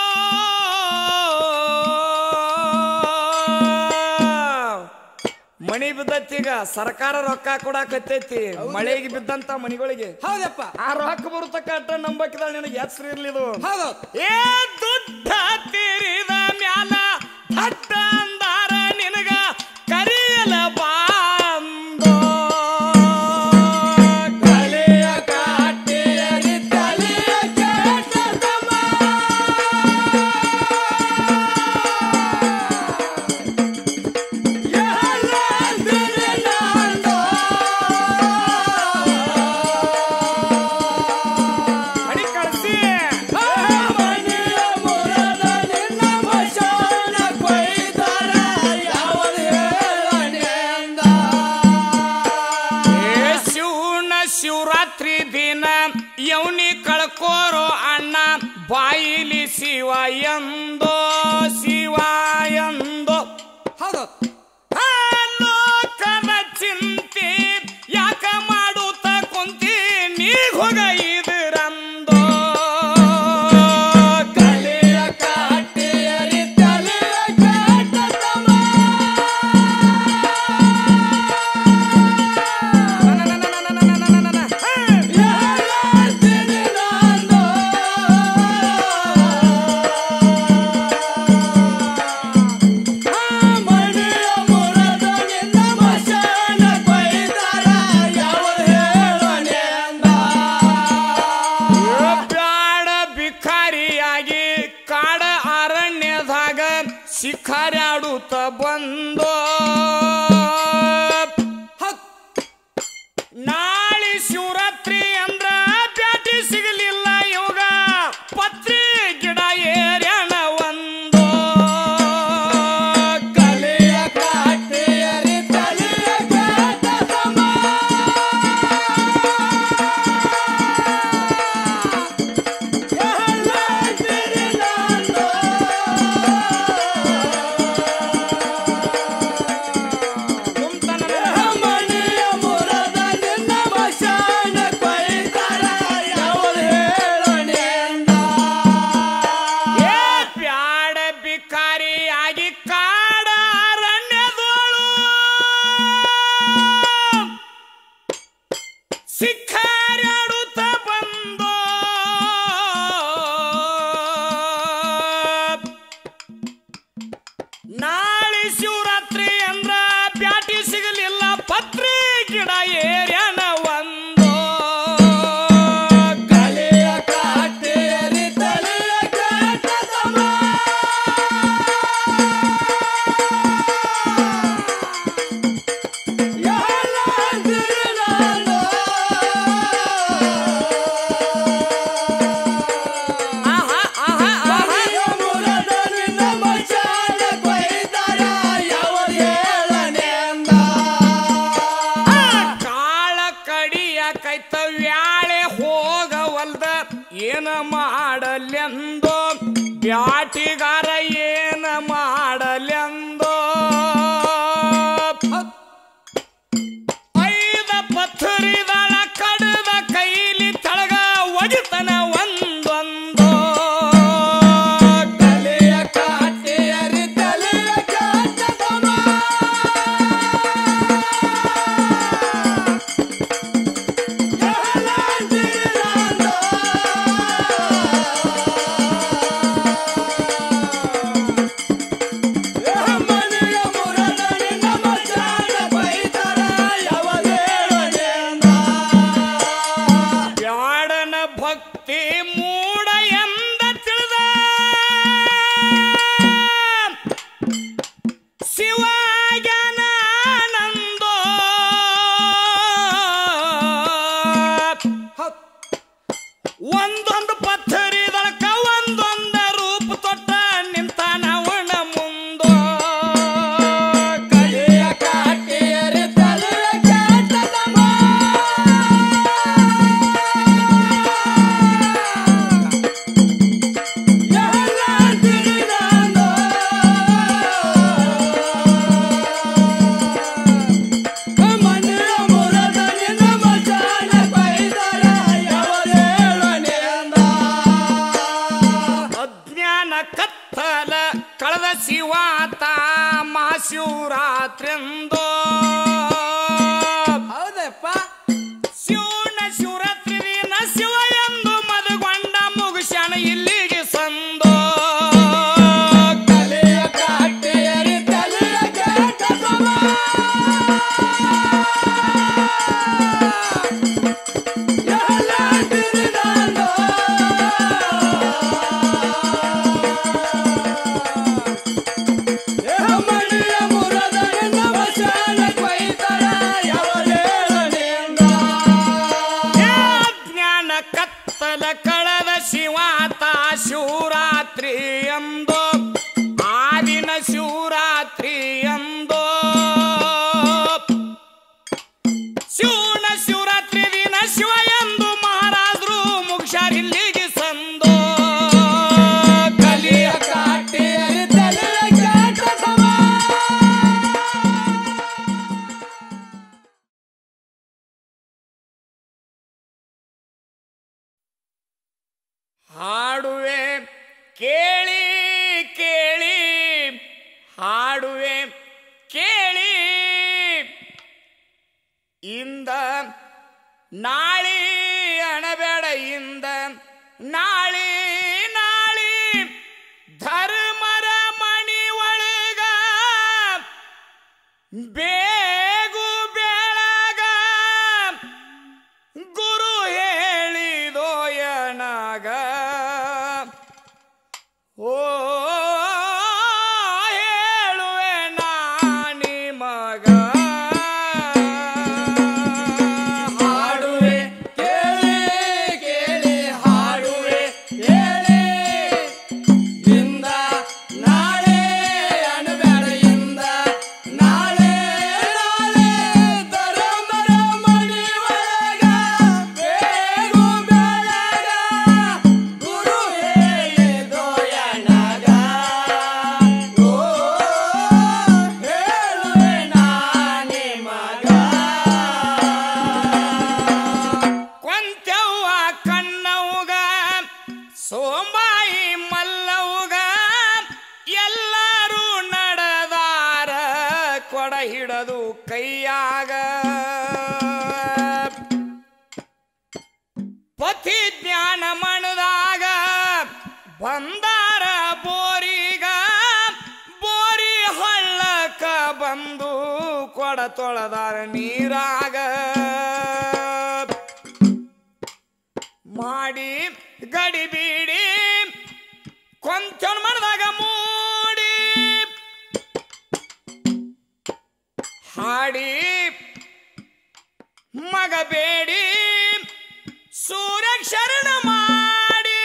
ಮಣಿ ಬಿದ್ದತ್ತೀಗ ಸರ್ಕಾರ ರೊಕ್ಕ ಕೊಡಾಕತ್ತೈತಿ ಮಳೆಗೆ ಬಿದ್ದಂತ ಮನಿಗಳಿಗೆ ಹೌದಪ್ಪ ಆ ರೊಕ್ಕ ಬರುತ್ತಕ್ಕ ಅಟ್ಟ ನಂಬಕಿದಾಳ ನಿನಗೆ ಹೆಸರು ಇರ್ಲಿದು ಹೌದು ಏ ದುಡ್ಡ ತೀರಿದ ಮ್ಯಾಲ ದಡ್ಡ ಅಂದಾರ ನಿನಗ ಕರಿಯಲ ಬಾಂದೋ ಕಲಿಯ ಕಾಟಿಯರಿ ತಳಿಯ ಕೇಟದಮ್ಮ. ಎಲ್ಲ ತಿಳಿದಾಂಡ. ಅಡಿ ಕಳ್ಸಿ ಮನೆಯ ಮುರದ ನಿನ್ನ ಮಶಾನ ಕೊಯ್ದಾರ ಯಾವುದು ಹೇಳಣೆಂದ. ಏ ಶಿವನ ಶಿವರಾತ್ರಿ ದಿನ ಯೌನಿ ಕಳ್ಕೋರೋ ಅಣ್ಣ ಬಾಯಿಲಿ ಶಿವ ಎಂದೋ ಶಿವ ಎಂದೋ ಹೌದು ಆ ಲೋಕದ ಚಿಂತೆ ಯಾಕ ಮಾಡುತ್ತ ಕುಂತಿ ನೀ ಹೋಗ ಇದ್ರಂದೋ ಕಲಿಯ ಕಾಟಿಯರಿ ತಲೆಯ ಕೇಟದಮ್ಮ. ಎಲ್ಲ ತಿಳಿದಾಂಡ. ಆ ಮನೆಯ ಮುರದ ನಿನ್ನ ಮಶಾನ ಕೊಯ್ದಾರ ಯಾವುದು ಹೇಳಣೆಂದ. ಬ್ಯಾಡ ಬಿಖಾರಿಯಾಗಿ ಕಾಡ ಅರಣ್ಯದಾಗ ಶಿಖರ್ಯಾಡುತ್ತ ಬಂದೋ ಹೌದ್. ನಾಳೆ ಶಿವರಾತ್ರಿ ಅಂದ್ರ ಬ್ಯಾಟಿ ಸಿಗಲಿಲ್ಲ ಇವಾಗ ಪತ್ರಿ ಗಿಡ ಏರ್ಯಾಣ ಒಂದೋ ಕಲಿಯ ಕಾಟಿಯರಿ ತಲೆಯ ಕೇಟದಮ್ಮ. ಎಲ್ಲ ತಿಳಿದಾಂಡ. ಮನೆಯ ಮುರದ ನಿನ್ನ ಮಶಾನ ಕೊಯ್ದಾರ ಯಾವುದು ಹೇಳಣೆಂದ. ಏ ಬ್ಯಾಡ ಬಿಕಾರಿಯಾಗಿ ಕಾಡ ಅರಣ್ಯದೋಳು ಶಿಖರ್ಯಾಡುತ್ತ ಬಂದೋ ನಾಳೆ ಶಿವರಾತ್ರಿ ಅಂದ್ರ ಬ್ಯಾಟಿ ಸಿಗಲಿಲ್ಲ ಪತ್ರಿ ಗಿಡ ಏರ್ಯಾನ ಒಂದೋ ಕಲಿಯ ಕಾಟಿಯರಿ ತಲೆಯ ಕೇಟದಮ್ಮ. ಎಲ್ಲ ತಿಳಿದಾಂಡ. ಆಹಾ ಆಹಾ ಆಹಾ ಮನೆಯ ಮುರದ ನಿನ್ನ ಮಶಾನ ಕೊಯ್ದಾರ ಯಾವುದು ಹೇಳಣೆಂದ. ಕಾಳ ಕಡಿಯ ಕೈತವ್ಯಾಳೆ ಹೋಗವಲ್ದ ಏನ ಮಾಡಲೆಂದೋ ಬ್ಯಾಟಿಗಾರ ಏನ ಮಾಡಲೆಂದೋ ಹೌದ್. ಐದ ಪಥರಿದಳ ಕಡದ ಕೈಲಿ ತಳಗ ಒಡಿತನ ಒಂದೊಂದೋ ತಲೆಯ ಕಾಟಿಯರಿ ತಲೆಯ ಕೇಟದಮ್ಮ. ಎಲ್ಲ ತಿಳಿದಾಂಡ. ಮೂಡ ಎಂದ ತಿಳಿದ ಶಿವಜ್ಞಾನಂದೋ ಹೌದ್. ಒಂದೊಂದು ಪಥರಿದಳಕ ಒಂದೊಂದ ರೂಪ ತೊಟ್ಟ ನಿಂತಾನ ಅವನ ಮುಂದೋ ಕಲಿಯ ಕಾಟಿಯರಿ ತಲೆಯ ಕಾಟದಮ. ಎಲ್ಲ ತಿಳಿದಾನೋ. ಮನೆಯ ಮುರದ ನಿನ್ನ ಮಚಾನ ಬೈದರ ಯಾವರೇಳನೆ ಅಂದ. ಅಜ್ಞಾನ ಕತ್ತಲ ಕಳೆದ ಶಿವಾತ ಮಹಾಶಿವರಾತ್ರಿಂದೋ ಹೌದಪ್ಪ ಶಿವನ ಶಿವರಾತ್ರಿ ದಿನ ಶಿವ ಎಂದು ಮದುಗೊಂಡ ಮುಗಿಸ್ಯಾನ ಇಲ್ಲಿಗೆ ಸಂದೋ ಕಲಿಯ ಕಾಟಿಯರಿ ತಲೆಯ ಕಾಟದಮ. ಎಲ್ಲ ತಿಳಿದಾನೋ. ಏ ಮಣಿಯ ಮುರದ ನಿನ್ನ ವಚನ ಕೊಯ್ದರ ಯಾವರೇಳನೆ ಅಂದ. ಏ ಅಜ್ಞಾನ ಕತ್ತಲ ಕಳೆದ ಶಿವಾತ ಶಿವರಾತ್ರಿ ಎಂದೋ ಆದಿನ ಶಿವರಾತ್ರಿ ಎಂದೋ ಶಿವನ ಶಿವರಾತ್ರಿ ದಿನ ಶಿವ ಎಂದು ಮಹಾರಾಜರು ಮುಗಿಸ್ಯಾರ ಇಲ್ಲಿಗೆ ಸಂದೋ ಕಲಿಯ ಕಾಟಿಯರಿ ತಲೆಯ ಕಾಟದಮ. ಹಾಡುವೆ ಕೇಳಿ ಕೇಳಿ ಹಾಡುವೆ ಕೇಳಿ ಇಂದ ನಾಳಿ ಅಣಬೇಡ ಇಂದ ನಾಳಿ ನಾಳಿ ಧರ್ಮರ ಮಣಿ ಒಳಗ ಬೇಗು ಬೆಳಗ ಗುರು ಹೇಳಿದೋಯನಾಗ ಓ ಹೇಳುವೆ ನಾನಿ ಮಗ ಹಾಡುವೆ ಕೇಳಿ ಕೇಳಿ ಹಾಡುವೆ ಹೇಳಿ ಇಂದ ನಾಳೆ ಅಣಬೇಡ ಇಂದ ನಾಳೆ ನಾಳೆ ಧರ್ಮರ ಮಣಿ ಒಳಗ ಬೇಗು ಬೆಳಗ ಗುರು ಹೇಳಿದೋಯಣಗ ಓ ಹೇಳುವೆ ನಾನಿ ಮಗ ಕೊಂತೆವ್ವ ಕಣ್ಣವ್ಗ ಸೋಂಬಾಯಿ ಮಲ್ಲವ್ಗ ಎಲ್ಲರೂ ನಡೆದಾರ ಕೊಡ ಹಿಡದು ಕೈಯಾಗ ಪತಿ ಜ್ಞಾನ ಮಣದಾಗ ಬಂದಾರ ಬೋರಿಗ ಬೋರಿ ಹಳ್ಳಕ್ಕ ಬಂದು ಕೊಡ ತೊಳೆದಾರ ನೀರಾಗ ಮಾಡಿ ಗಡಿ ಬೀಡಿ ಕೊಂಚನ್ ಮಾಡಿದಾಗ ಮೂಡಿ ಹಾಡಿ ಮಗ ಬೇಡಿ ಸೂರ್ಯ ಶರಣ ಮಾಡಿ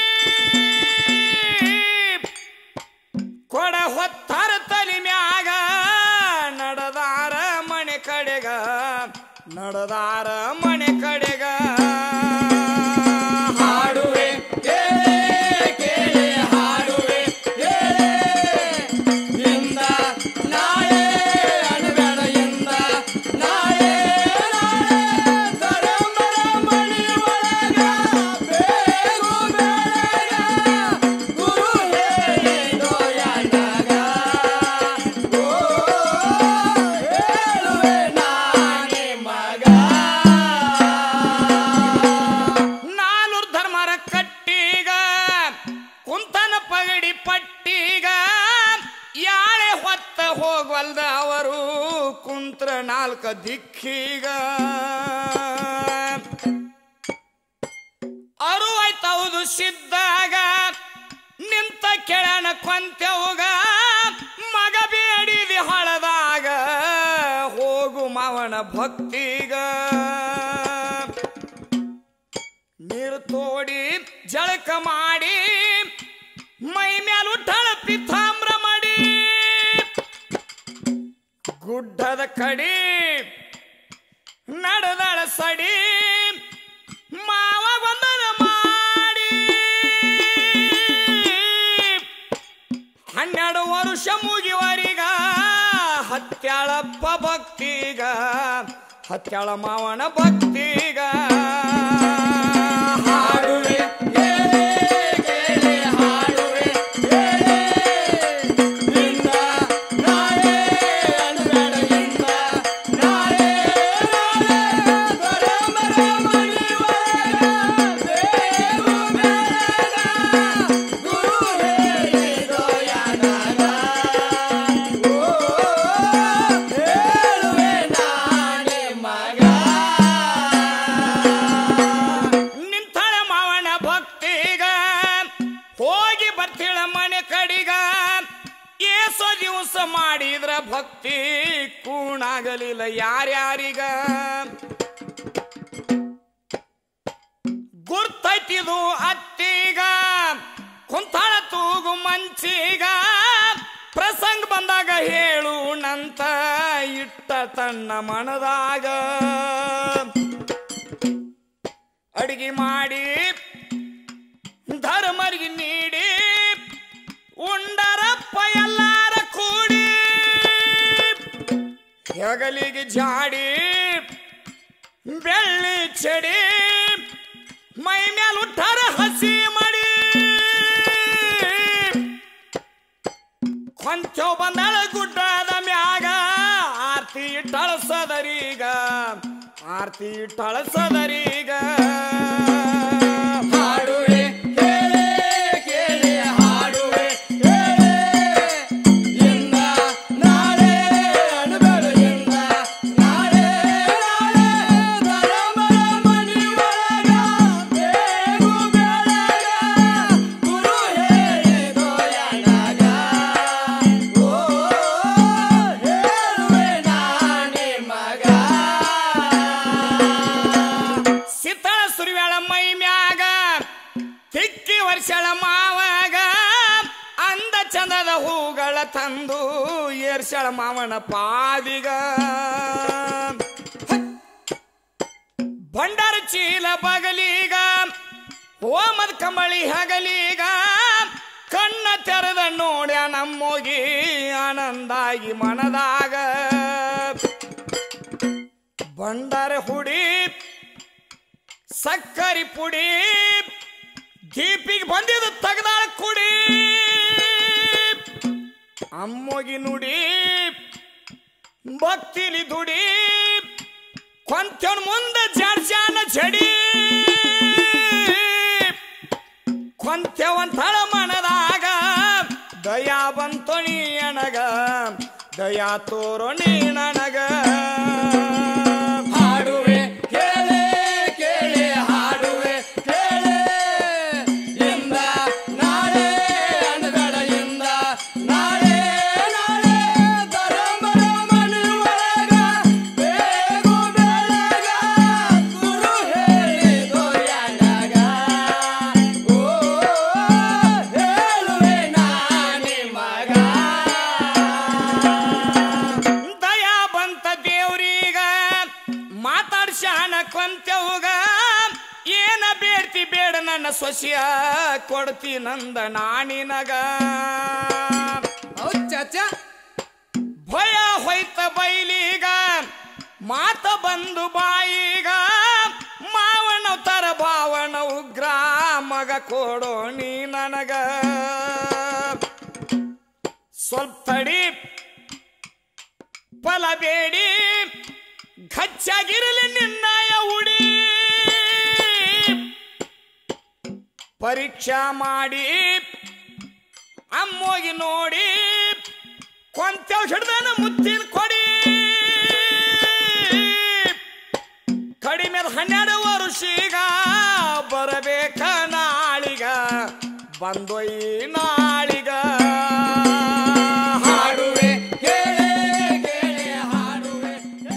ಕೊಡ ಹೊತ್ತಾರ ತಲಿ ಮ್ಯಾಗ ನಡೆದಾರ ಮನೆ ಕಡೆಗ ನಡೆದಾರ ಮನೆ ಕಡೆಗ ಹಾಡುವೆ ಕೇಳಿ ಕೇಳಿ ಹಾಡುವೆ ಹೇಳಿ ಇಂದ ನಾಳೆ ಅಣಬೇಡ ಇಂದ ನಾಳೆ ನಾಳೆ ಧರ್ಮರ ಮಣಿ ಒಳಗ ಬೇಗು ಬೆಳಗ ಗುರು ಹೇಳಿದೋಯಣಗ ಓ ಹೇಳುವೆ ನಾನೇ ಮಗ ನಾಲ್ವರು ಧರ್ಮರ ಕಟ್ಟಿಗ ಕುಂತನ ಪಗಡಿ ಪಟ್ಟಿಗ ಯಾಳೆ ಹೊತ್ತ ಹೋಗವಲ್ದ ಅವರು ಕುಂತ್ರ ನಾಲ್ಕ ದಿಕ್ಕೀಗ ಅರುವಾಯ್ತ ಹೌದೌದು ಸಿದ್ದಾಗ ನಿಂತ ಕೆಳನ ಕೊಂತೆವುಗ ಮಗ ಬೇಡಿದಿ ಹೊಳದಾಗ ಹೋಗು ಮಾವನ ಭಕ್ತಿಗ ನೀರು ತೋಡಿ ಜಳಕ ಮಾಡಿ ಮೈ ಮ್ಯಾಲ ಉಟ್ಟಳ ಪಿತಾಮ್ರ ಮಾಡಿ ಗುಡ್ಡದ ಕಡಿ ನಡೆದಳ ಸಡಿ ಮಾವ ಬಂದನ ಮಾಡಿ ಹನ್ನೆರಡು ವರ್ಷ ಮುಗಿವರಿಗ ಹತ್ಯಾಳಪ್ಪ ಭಕ್ತಿಗ ಹತ್ಯಾಳ ಮಾವನ ಭಕ್ತಿಗ ಹಾಡುವೆ ಕೇಳೆ ಕೇಳೆ ಹಾಡುವೆ ಕೇಳೆ ನಿನ್ನ ನಾಳೆ ಅನುಗಡೆಯಿಂದ ನಾಳೆ ನಾಳೆ ಬರಮರ ಮಣಿವರೆಗ ಬೇರು ಬೆಳಗ ಗುರು ಹೇಳಿದೋಯನಗ ಓ ಹೇಳುವೆ ನಾನೇ ಮಗ ನಿಂತಳ ಮಾವನ ಭಕ್ತಿಗ ಹೋಗಿ ಬರ್ತಿಳ ಮನೆ ಕಡಿಗ ಏಸೋ ದಿವಸ ಮಾಡಿದ್ರ ಭಕ್ತಿ ಕೂಣಾಗಲಿಲ್ಲ ಯಾರ್ಯಾರಿಗ ಗುರ್ತೈತಿದು ಅತ್ತಿಗ ಕುಂತಾಳ ತೂಗು ಮಂಚಿಗ ಪ್ರಸಂಗ ಬಂದಾಗ ಹೇಳು ನಂತ ಇಟ್ಟ ತನ್ನ ಮನದಾಗ ಅಡಿಗೆ ಮಾಡಿ ಧರ್ಮರಿಗೆ ನೀಡಿ ಉಂಡರಪ್ಪ ಎಲ್ಲಾರ ಕೂಡಿ ಹೆಗಲಿಗೆ ಜಾಡಿ ಬೆಳ್ಳಿ ಚಡಿ ಮೈ ಮ್ಯಾಲ ಉಟ್ಟಾರ ಹಸಿ ಮಡಿ ಕೊಂಚೋ ಬಂದಳ ಗುಡ್ಡದ ಮ್ಯಾಗ ಆರ್ತಿ ಇಟ್ಟಳ ಸದರೀಗ ಆರ್ತಿ ಇಟ್ಟಳ ಸದರೀಗ ಹಾಡುವೆ ಕೇಳೆ ಕೇಳೆ ಹಾಡುವೆ ಕೇಳೆ ಇಂದ ನಾಳೆ ಅನುಬೆಳಗಿಂದ ನಾಳೆ ನಾಳೆ ಧರ್ಮರ ಮಣಿಯೊಳಗ ಬೇಗು ಬೆಳಗ ಗುರು ಹೇಳಿದೋಯನಗ ಓ ಹೇಳುವೆ ನಾನೇ ಮಗ ಸಿತ್ತಳ ಸುರಿವ್ಯಾಳ ಮೈ ಮ್ಯಾಗ ತಿಕ್ಕಿ ವರ್ಷಳ ಮಾವಾಗ ಅಂದ ಚಂದದ ಹೂಗಳ ತಂದು ಏರ್ಸಳ ಮಾವನ ಪಾದಿಗ ಭಂಡಾರ ಚೀಲ ಬಗಲೀಗ ಹೋಮದ ಕಂಬಳಿ ಹಗಲೀಗ ಕಣ್ಣ ತೆರೆದ ನೋಡ್ಯ ನಮ್ಮೋಗಿ ಆನಂದಾಗಿ ಮನದಾಗ ಭಂಡಾರ ಹುಡಿ ಸಕ್ಕರಿ ಪುಡಿ ದೀಪಿಗೆ ಬಂದಿದ್ದು ತೆಗ್ದಾಳ ಕುಡಿ ಅಮ್ಮೋಗಿ ನುಡಿ ಭಕ್ತಿಲಿ ದುಡಿ ಕೊಂಚನ್ ಮುಂದೆ ಜಾಡ್ಸ್ಯಾನ ಜಡಿ ಕೊಂತ್ಯವಂತಳ ಮನದಾಗ ದಯಾ ಬಂತು ನೀ ಅನಗ ದಯಾ ತೋರೋ ನೀ ನನಗ ಹಾಡುವೆ ಕೇಳೆ ಕೇಳೆ ಹಾಡುವೆ ಕೇಳೆ ಇಂದ ನಾಳೆ ಅನುಗಡೆಯಿಂದ ನಾಳೆ ನಾಳೆ ಧರ್ಮರ ಮನೆಯೊಳಗ ಬೇಗು ಬೆಳಗ ಗುರು ಹೇಳಿದೋಯನಗ ಓ ಹೇಳುವೆ ನಾನೇ ಮಗ ದಯಾ ಬಂತ ದೇವ್ರೀಗ ಮಾತಾಡ್ಸ್ಯಾನ ಕೊಂತೆವುಗ ಏನ ಬೇಡ್ತಿ ಬೇಡ ನನ್ನ ಸೊಸಿಯ ಕೊಡ್ತಿ ನಂದ ನಾಣಿನಗ ಹೌದ್ ಚಾಚಾ ಭಯ ಹೋಯ್ತ ಬೈಲೀಗ ಮಾತ ಬಂದು ಬಾಯಿಗ ಮಾವನ ತರ ಭಾವನ ಉಗ್ರ ಮಗ ಕೊಡೋ ನೀ ನನಗ ಸ್ವಲ್ಪ ತಡಿ ಫಲ ಬೇಡಿ ಗಚ್ಚಾಗಿರಲಿ ನಿನ್ನಯ ಉಡಿ ಪರೀಕ್ಷಾ ಮಾಡಿ ಅಮ್ಮೋಗಿ ನೋಡಿ ಕೊಂತೆವ್ ಹಿಡ್ದನ ಮುತ್ತಿನ ಕೊಡಿ ಕಡಿಮೆ ಹನ್ನೆರಡು ವರ್ಷೀಗ ಬರಬೇಕ ನಾ ಬಂದೊಯ್ ನಾಳಿಗ ಹಾಡುವೆ ಕೇಳೆ ಕೇಳೆ ಹಾಡುವೆ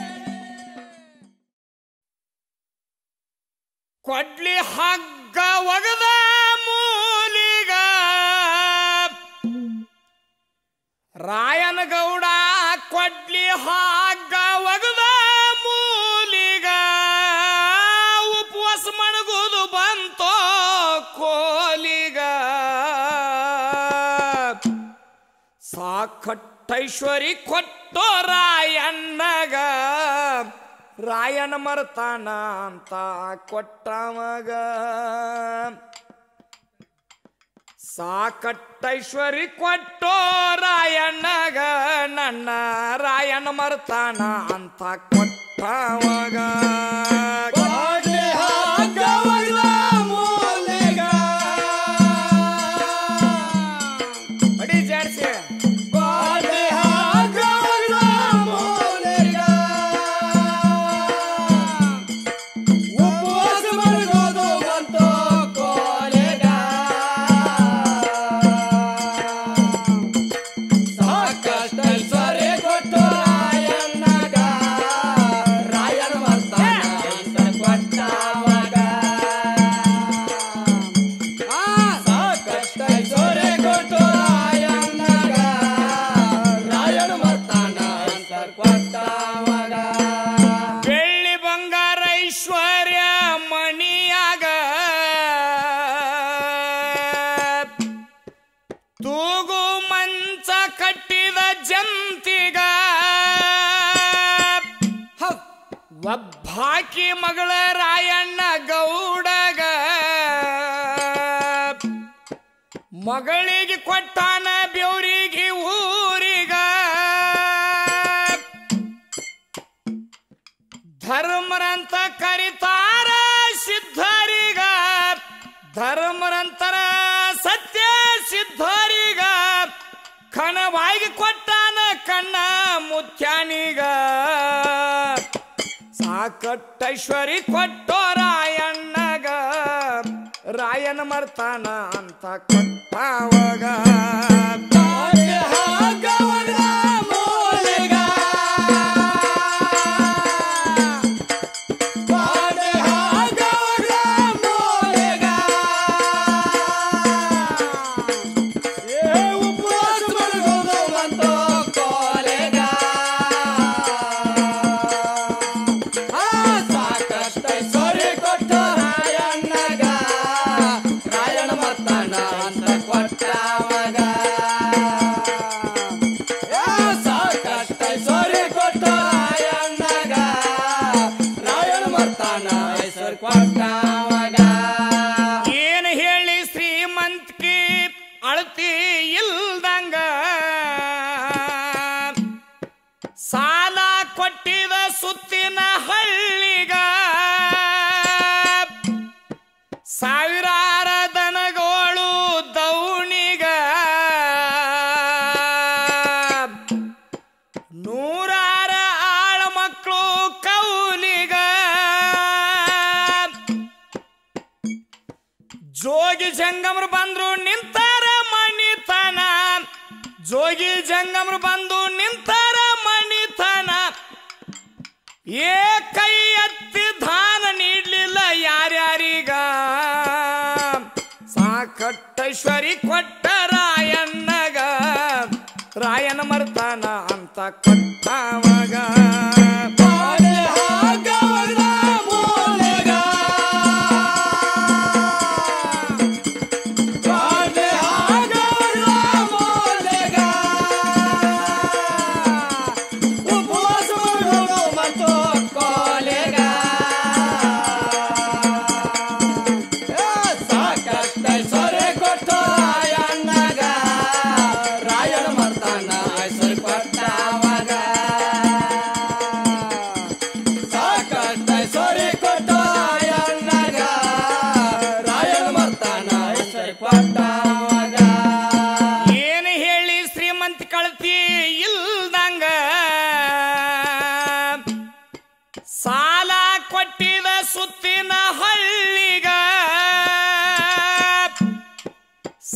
ಕೊಡ್ಲಿ ಹಗ್ಗ ಒಗದ ಮೂಲಿಗ ರಾಯನಗೌಡ ಕೊಡ್ಲಿ ಹಗ್ಗ ಒಗದ ಮೂಲಿಗ ಉಪವಾಸ ಮಣಗುದು ಬಂತೋ ಕೋಲಿಗ ಸಾಕಟ್ಟೈಶ್ವರಿ ಕೊಟ್ಟೋ ರಾಯಣ್ಣಗ ರಾಯಣ ಮರ್ತಾನ ಅಂತ ಕೊಟ್ಟಮಗ ಸಾಕಟ್ಟೈಶ್ವರಿ ಕೊಟ್ಟೋ ರಾಯಣ್ಣಗ ನನ್ನ ರಾಯಣ ಮರ್ತಾನ ಅಂತ ಕೊಟ್ಟಮಗ ಕೋಟೆ ಹಗ್ಗವಲ್ಲ ಮೂಲೆಗ. ಅಡಿ ಜಾಡ್ಸಿ ಕೋಟೆ ಹಗ್ಗವಲ್ಲ ಮೂಲೆಗ. ಉಪವಾಸ ಮಲಗೋದು ಬಂತು ಕೋಲೆಗ. ಸಾಕಷ್ಟು ಐಶ್ವರ್ಯ ಕೊಟ್ಟು ರಾಯಣ್ಣಗ ರಾಯಣ ಮರ್ತಾನ ಅಂತ ಕೊಟ್ಟವಾಗ. ಆ, ಸಾಕಷ್ಟು ಐಶ್ವರ್ಯ ಕೊಟ್ಟು ರಾಯಣ್ಣಗ ರಾಯಣ ಮರ್ತಾನ ಅಂತ ಕೊಟ್ಟವಾಗ. ಬೆಳ್ಳಿ ಬಂಗಾರ ಐಶ್ವರ್ಯ ಮಣಿಯಾಗ ತೂಗು ಮಂಚ ಕಟ್ಟಿದ ಜಂತಿಗ ಹೌದ್. ಒಬ್ಬಾಕಿ ಮಗಳ ರಾಯಣ್ಣ ಗೌಡಗ ಮಗಳಿಗೆ ಕೊಟ್ಟಾನ ಬೆವರಿಗೆ ಊರಿಗ ಧರ್ಮರಂತ ಕರಿತಾರ ಸಿದ್ಧರಿಗ ಧರ್ಮರಂತರ ಸತ್ಯ ಸಿದ್ಧರಿಗ ಕಣವಾಗಿ ಕೊಟ್ಟಾನ ಕಣ್ಣ ಮುತ್ಯಾನಿಗ ಸಾಕಟ್ಟೈಶ್ವರಿ ಕೊಟ್ಟೋ ರಾಯಣ್ಣಗ ರಾಯನ ಮರ್ತಾನ ಅಂತ ಕೊಟ್ಟವಾಗ ಕೋಟೆ ಹಗ್ಗವಲ್ಲ ಮೂಲೆಗ. ಕೋಟೆ ಹಗ್ಗವಲ್ಲ ಮೂಲೆಗ. ಏ ಉಪವಾಸ ಮಲಗೋದು ಬಂತು ಕೋಲೆಗ. ಆ, ಸಾಕಷ್ಟು ಐಶ್ವರ್ಯ ಕೊಟ್ಟು ರಾಯಣ್ಣಗ ರಾಯಣ ಮರ್ತಾನ ಅಂತ ಕೊಟ್ಟವಾಗ ಏ, ಸಾಕಷ್ಟು ಐಶ್ವರ್ಯ ಕೊಟ್ಟು ರಾಯಣ್ಣಗ ರಾಯಣ ಮರ್ತಾನ ಐಶ್ವರ್ಯ ಕೊಟ್ಟವಾಗ ಏನ್ ಹೇಳಿ ಶ್ರೀಮಂತಿಕೆ ಅಳತಿ ಇಲ್ದಂಗ ಸಾಲ ಕೊಟ್ಟಿದ ಸುತ್ತಿನ ಹಳ್ಳಿಗ ಸಾವಿರಾರ ದನಗೋಳು ದೌಣಿಗ ನೂರಾರ ಆಳ ಮಕ್ಕಳು ಕೌಲಿಗ ಜೋಗಿ ಜಂಗಮರು ಬಂದ್ರು ನಿಂತಾರ ಮಣಿತನ ಜೋಗಿ ಜಂಗಮರು ಬಂದು ನಿಂತಾರ ಮಣಿತನ ಏ ಕೈ ಎತ್ತಿ ದಾನ ನೀಡ್ಲಿಲ್ಲ ಯಾರ್ಯಾರೀಗ ಸಾಕಟ್ಟೈಶ್ವರಿ ಕೊಟ್ಟ ರಾಯಣ್ಣಗ ರಾಯನ ಮರ್ತಾನ ಅಂತ ಕೊಟ್ಟವಾಗ ಕೋಟೆ ಹಗ್ಗವಲ್ಲ ಮೂಲೆಗ. ಕೋಟೆ ಹಗ್ಗವಲ್ಲ ಮೂಲೆಗ. ಉಪವಾಸ ಮಲಗೋದು ಬಂತು ಕೋಲೆಗ. ಏ, ಸಾಕಷ್ಟು ಐಶ್ವರ್ಯ ಕೊಟ್ಟು ರಾಯಣ್ಣಗ ರಾಯಣ ಮರ್ತಾನ ಐಶ್ವರ್ಯ ಕೊಟ್ಟವಾಗ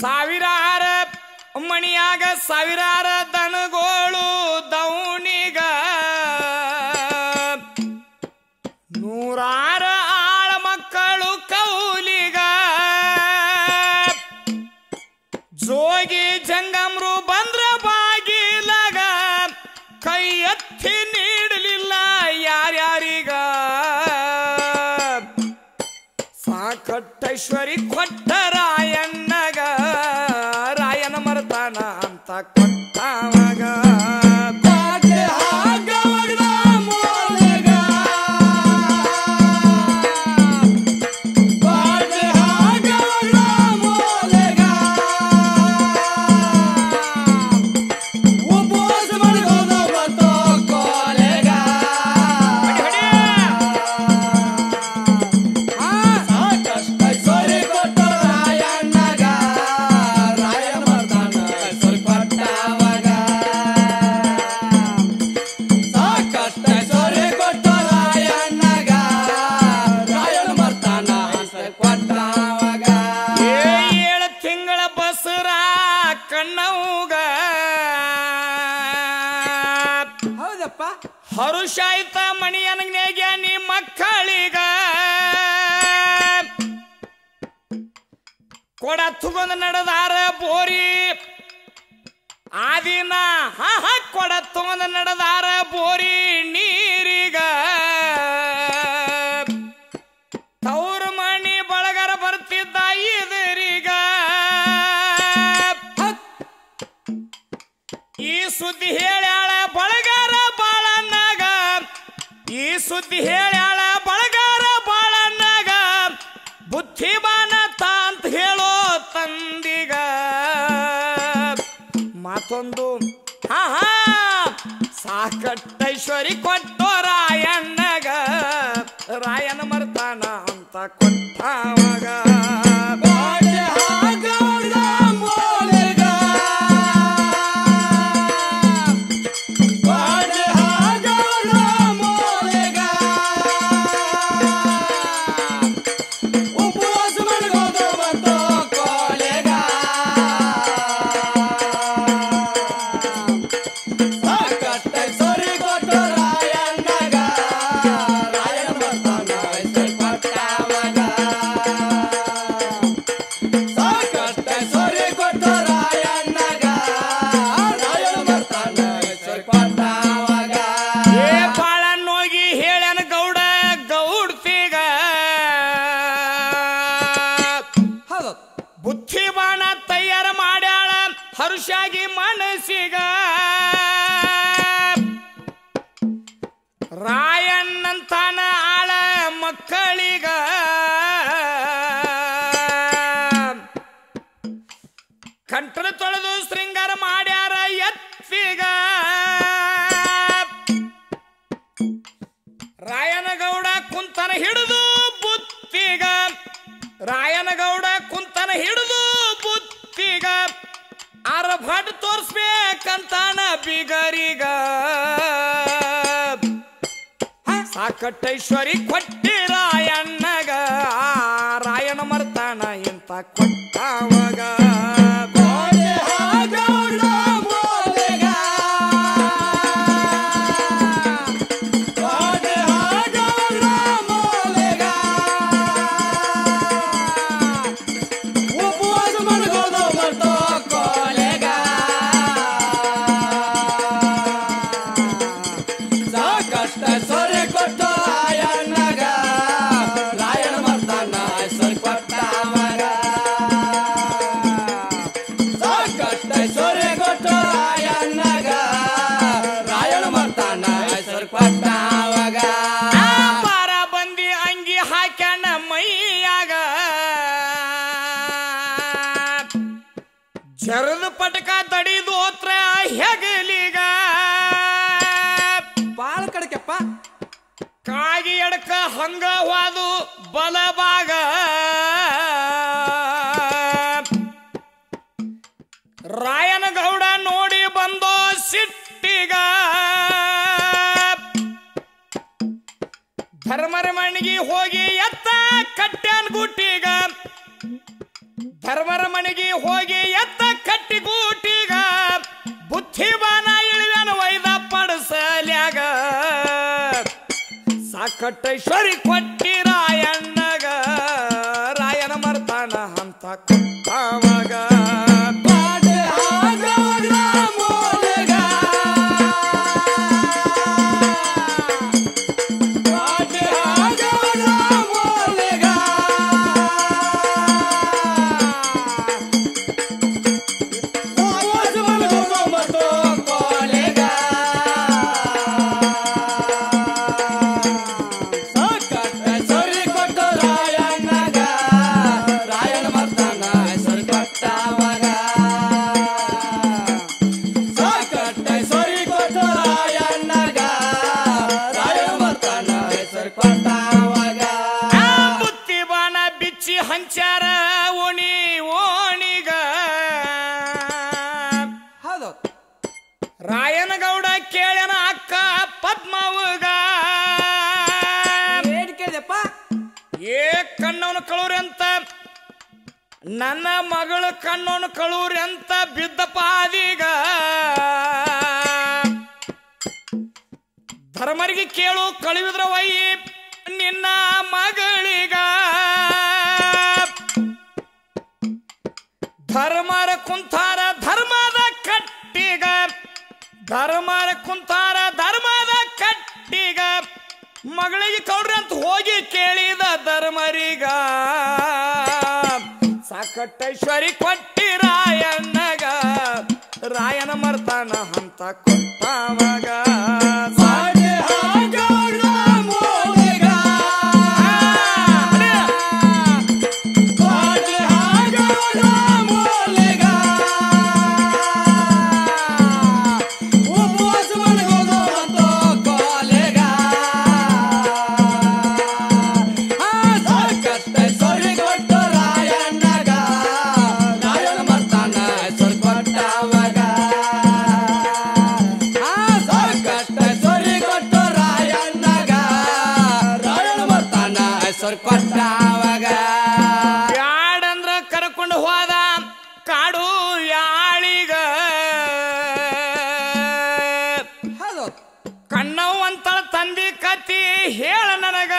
ಸಾವಿರಾರ ಮಣಿಯಾಗ ಸಾವಿರಾರ ದನಗೋಳು ದೌಣಿಗ ನೂರಾರ ಆಳ ಮಕ್ಕಳು ಕೌಲಿಗ ಜೋಗಿ ಜಂಗಮ್ರು ಬಂದ್ರ ಬಾಗಿಲಗ ಕೈ ಎತ್ತಿ ನೀಡಲಿಲ್ಲ ಯಾರ್ಯಾರಿಗ ಸಾಕಟ್ಟೈಶ್ವರಿ ಕೊಟ್ಟ ರಾಯಣ್ಣಗ ರಾಯನ ಮರ್ತಾನ ಅಂತ ಕೊಟ್ಟವಾಗ ಪಾಟೆ ಹಾಗವಗ್ದ ಮೂಲೆಗ. ಪಾಟೆ ಹಾಗವಗ್ದ ಮೂಲೆಗ. ಉಪವಾಸ ಮಾಡ್ಕೊಂಡು ಬಂತು ಕೋಲೆಗ. ಸಾಕಷ್ಟು ಐಶ್ವರ್ಯ ಕೊಟ್ಟು ರಾಯಣ್ಣಗ ರಾಯನ ಮರ್ತಾನ ಐಶ್ವರ್ಯ ಕೊಟ್ಟವಾಗ. ಸಾಕಷ್ಟು ಐಶ್ವರ್ಯ ಕೊಟ್ಟು ರಾಯಣ್ಣಗ ರಾಯನ ಮರ್ತಾನ ಐಶ್ವರ್ಯ ಕೊಟ್ಟವಾಗ. ಏ ಏಳು ತಿಂಗಳ ಬಸರ ಕಣ್ಣವುಗ ಹೌದಪ್ಪ ಹರುಷಾಯ್ತ ಮಣಿಯನ್ನೇಗೆ ನೀ ಮಕ್ಕಳಿಗ ಕೊಡ ತುಗೊಂದು ನಡೆದಾರ ಬೋರಿ ಆದಿನ ಹ ಹ ಕೊಡ ತಗೊಂಡು ನಡೆದಾರ ಬೋರಿ ನೀರಿಗ ತೌರು ಮಣಿ ಬಳಗರ ಬರ್ತಿದ್ದ ಇದರಿಗ ಈ ಸುದ್ದಿ ಹೇಳ್ಯಾಳ ಬಳಗಾರ ಬಾಳಣ್ಣಗ ಈ ಸುದ್ದಿ ಹೇಳ್ಯಾಳ ಬಳಗಾರ ಬಾಳಣ್ಣಗ ಬುದ್ಧಿಮಾನ ತಾಂತ ಹೇಳೋ ತಂದಿಗ ಮತ್ತೊಂದು ಹಾ ಹಾ ಸಾಕಟ್ಟೈಶ್ವರಿ ಕೊಟ್ಟೋ ರಾಯಣ್ಣಗ ರಾಯನ ಮರ್ತಾನ ಅಂತ ಕೊಟ್ಟವಾಗ ಪಾಟೆ ಹಾಗವಗ್ದ ಮೂಲೆಗ. ಪಾಟೆ ಹಾಗವಗ್ದ ಮೂಲೆಗ. ಉಪವಾಸ ಮಾಡ್ಕೊಂಡು ಬಂತು ಕೋಲೆಗ. ಸಾಕಷ್ಟು ಐಶ್ವರ್ಯ ಕೊಟ್ಟು ರಾಯಣ್ಣಗ ರಾಯನ ಮರ್ತಾನ ಐಶ್ವರ್ಯ ಕೊಟ್ಟವಾಗ. ಸಾಕಷ್ಟು ಐಶ್ವರ್ಯ ಕೊಟ್ಟು ರಾಯಣ್ಣಗ ರಾಯನ ಮರ್ತಾನ ಐಶ್ವರ್ಯ ಕೊಟ್ಟವಾಗ. ಏ ಬಾಳನ್ನೋಗಿ ಹೇಳ್ಯಾನ ಗೌಡ ಗೌಡ್ತಿಗ ಹೌದು ಬುದ್ಧಿಮಾನ ತಯಾರ ಮಾಡ್ಯಾಳ ಹರುಷಾಗಿ ಮನಸ್ಸಿಗ ರಾಯಣ್ಣಂತಾನ ಆಳ ಮಕ್ಕಳಿಗ ಕಂಠನ ತೊಳೆದು ಶೃಂಗಾರ ಮಾಡ್ಯಾರ ಎತ್ತಿಗ ರಾಯನಗೌಡ ಕುಂತನ ಹಿಡಿದು ಬುತ್ತಿಗ ರಾಯನಗೌಡ ಕುಂತನ ಹಿಡಿದು ಬುತ್ತಿಗ ಅರಭಟ್ ತೋರ್ಸ್ಬೇಕಂತಾನ ಬಿಗರಿಗ ಸಾಕಟ್ಟೈಶ್ವರಿ ಕೊಟ್ಟಿ ರಾಯಣ್ಣಗ ಆ ರಾಯಣ ಮರ್ತಾನ ಇಂತ ಕೊಟ್ಟವಾಗ ಪಾಟೆ ಹಾಗವಗ್ದ ಮೂಲೆಗ. ಪಾಟೆ ಹಾಗವಗ್ದ ಮೂಲೆಗ. ಉಪವಾಸ ಮಾಡ್ಕೊಂಡು ಬಂತು ಕೋಲೆಗ. ಸಾಕಷ್ಟು ಐಶ್ವರ್ಯ ಕೊಟ್ಟು ರಾಯಣ್ಣಗ ರಾಯಣ ಮರ್ತಾನ ಐಶ್ವರ್ಯ ಕೊಟ್ಟವಾಗ. ಸಾಕಷ್ಟು ಐಶ್ವರ್ಯ ಕೊಟ್ಟು ರಾಯಣ್ಣಗ ರಾಯಣ ಮರ್ತಾನ ಐಶ್ವರ್ಯ ಕೊಟ್ಟವಾಗ. ಆ ಬಾರ ಬಂದಿ ಅಂಗಿ ಹಾಕ್ಯಾನ ಮೈಯಾಗ ಜರದ ಪಟಕ ತಡಿದು ಹೋತ್ರ ಹೆಗಲಿಗ ಬಾಳ ಕಡಕಪ್ಪ ಕಾಗಿ ಎಡಕ ಹಂಗ ಹೋದು ಬಲಭಾಗ ರಾಯನಗೌಡ ನೋಡಿ ಬಂದೋ ಸಿಟ್ಟಿಗ ಧರ್ಮರ ಮಣ್ಣಿಗೆ ಹೋಗಿ ಎತ್ತ ಕಟ್ಟ್ಯಾನ್ ಗುಟ್ಟಿಗ ಧರ್ಮ ಧರ್ಮರ ಮನೆಗೆ ಹೋಗಿ ಎತ್ತ ಕಟ್ಟಿ ಗೂಟಿಗ ಬುದ್ಧಿವಾನ ಇಳಿದನ ವೈದ ಪಡಸಲ್ಯಾಗ ಸಾಕಟ್ಟೈಶ್ವರಿ ಕೊಟ್ಟಿ ರಾಯಣ್ಣಗ ರಾಯನ ಮರ್ತಾನ ಅಂತ ಕೊಟ್ಟವಾಗ ಪಾಟೆ ಆಗವರ ಮೂಲೆಗ ಪಾಟೆ ಆಗವರ ಮೂಲೆಗ ವಾಸ ಮಲಗೋದು ಮತ್ತು ಕೋಲೆಗ ಸಾಕಟ್ಟ ಸರಿ ಕೊಟ್ಟು ರಾಯಣ್ಣಗ ರಾಯಣ ಮರ್ತಾನ ಹೆಸರು ಕೊಟ್ಟವಾಗ ಸಾಕಟ್ಟ ಸರಿ ಕೊಟ್ಟು ರಾಯಣ್ಣಗ ರಾಯಣ ಮರ್ತಾನ ಹೆಸರು ಕೊಟ್ಟವಾಗ ಆ ಬುತ್ತಿ ಬಾಣ ಬಿಚ್ಚಿ ಹಂಚಾರ ಓಣಿ ಓಣಿಗ ಹೌದು ರಾಯನಗೌಡ ಕೇಳನ ಅಕ್ಕ ಪದ್ಮವ್ಗ ಏನ್ ಕೇಳಿದೆಪ್ಪ ಏ ಕಣ್ಣವನು ಕಳೂರಿ ಅಂತ ನನ್ನ ಮಗಳ ಕಣ್ಣವನು ಕಳೂರಿ ಅಂತ ಬಿದ್ದ ಪಾದೀಗ ಧರ್ಮರಿಗೆ ಕೇಳು ಕಳುವಿದ್ರ ವೈ ನಿನ್ನ ಮಗಳಿಗ ಧರ್ಮರ ಕುಂತಾರ ಧರ್ಮದ ಕಟ್ಟಿಗ ಧರ್ಮರ ಕುಂತಾರ ಧರ್ಮದ ಕಟ್ಟಿಗ ಮಗಳಿಗೆ ಕೌಡ್ರಿ ಅಂತ ಹೋಗಿ ಕೇಳಿದ ಧರ್ಮರಿಗ ಸಾಕಟ್ಟೈಶ್ವರಿ ಕೊಟ್ಟಿ ರಾಯಣ್ಣಗ ರಾಯನ ಮರ್ತಾನ ಅಂತ ಕೊಟ್ಟವಾಗ ಪಾಟೆ ಆಗವರ ಮೂಲೆಗ ಪಾಟೆ ಆಗವರ ಮೂಲೆಗ ಉಪವಾಸ ಮಲಗೋದು ಮತ್ತು ಕೋಲೆಗ ಸಾಕಷ್ಟ ಸೊರಿ ಕೊಟ್ಟು ರಾಯಣ್ಣಗ ರಾಯಣ ಮರ್ತಾನ ಹೆಸರು ಕೊಟ್ಟವಾಗ ಸಾಕಷ್ಟ ಸೊರಿ ಕೊಟ್ಟು ರಾಯಣ್ಣಗ ರಾಯಣ ಮರ್ತಾನ ಹೆಸರು ಕೊಟ್ಟವಾಗ ಬ್ಯಾಡಂದ್ರ ಕರ್ಕೊಂಡು ಹೋದ ಕಾಡು ಯಾಳಿಗ ಹೌದು ಕಣ್ಣವ್ ಅಂತಳ ತಂದಿ ಕತಿ ಹೇಳ ನನಗ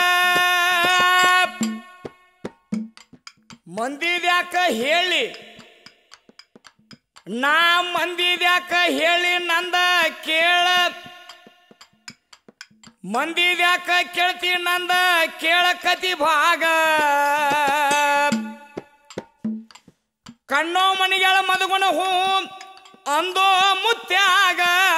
ಮಂದಿದ್ಯಾಕ ಹೇಳಿ ನಾ ಮಂದಿದ್ಯಾಕ ಹೇಳಿ ನಂದ ಕೇಳ ಮಂದಿದ್ಯಾಕ ಕೇಳ್ತಿ ನಂದ ಕೇಳ ಕತಿ ಭಾಗ ಕಣ್ಣೋ ಮನಿಗಳ ಮದುಗುಣ ಹೂ ಅಂದೋ ಮುತ್ಯಾಗ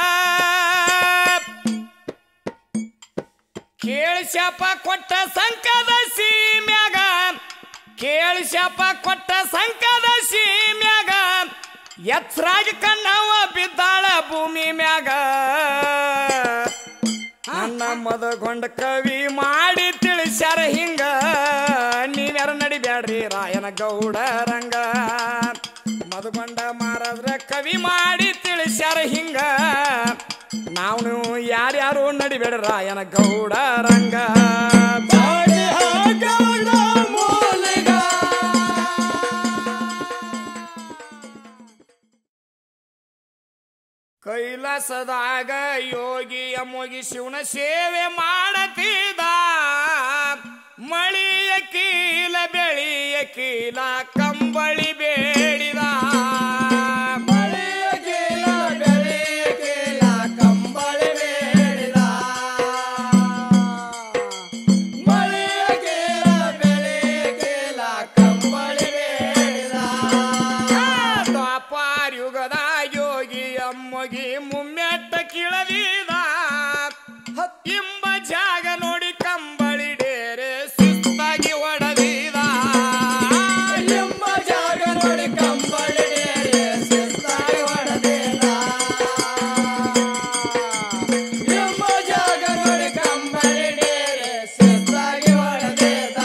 ಕೇಳಿಸ್ಯಪ್ಪ ಕೊಟ್ಟ ಸಂಕದ ಸೀಮ್ಯಾಗ ಕೇಳಿಸ್ಯಪ್ಪ ಕೊಟ್ಟ ಸಂಕದ ಸೀಮ್ಯಾಗ ಎಚ್ಚರಾಗಿ ಕಣ್ಣವ ಬಿದ್ದಾಳ ಭೂಮಿ ಮ್ಯಾಗ ನನ್ನ ಮದಗೊಂಡ ಕವಿ ಮಾಡಿ ತಿಳಿಸ್ಯಾರ ಹಿಂಗ ನೀವ್ಯಾರ ನಡಿಬ್ಯಾಡ್ರಿ ರಾಯನ ಗೌಡ ರಂಗ ಮದಗೊಂಡ ಮಾರದ್ರ ಕವಿ ಮಾಡಿ ತಿಳಿಸ್ಯಾರ ಹಿಂಗ ನಾವು ನೀವು ಯಾರ್ಯಾರು ನಡಿಬೇಡ ರಾಯನ ಗೌಡ ರಂಗ ಪಾಟೆ ಆಗವರ ಮೂಲೆಗ ಕೈಲಾಸದಾಗ ಯೋಗಿಯ ಮುಗಿ ಶಿವನ ಸೇವೆ ಮಾಡತಿದ ಮಳಿಯ ಕೀಲ ಬೆಳಿಯ ಕೀಲ ಕಂಬಳಿ ಬೇಡಿದ ಮಳೆಯ ಕೇಲ ಬೆಳೆಯ ಕೇಲ ಕಂಬಳಿ ಬೇಡಿದ ಮಳೆಯ ಕೇಲ ಬೆಳೆಯ ಕೇಲ ಕಂಬಳಿ ಬೇಡಿದ ದ್ವಾಪಾರ ಯುಗದ ಯೋಗಿ ಅಮ್ಮಗಿ ಮುಮ್ಮೆಟ್ಟ ಕಿಳದಿದ ಇಂಬ ಜಾಗ ನೋಡಿ ಕಂಬಳಿ ಡೇರೆ ಸುಸ್ತಾಗಿ ಹೊಡೆದಿದ ಎಂಬ ಜಾಗ ನೋಡಿ ಕಂಬಳಿ ಡೇರೆ ಸುಸ್ತಾಗಿ ಹೊಡೆದಿದ ಎಂಬ ಜಾಗ ನೋಡಿ ಕಂಬಳಿ ಡೇರೆ ಸುಸ್ತಾಗಿ ಹೊಡೆದಿದ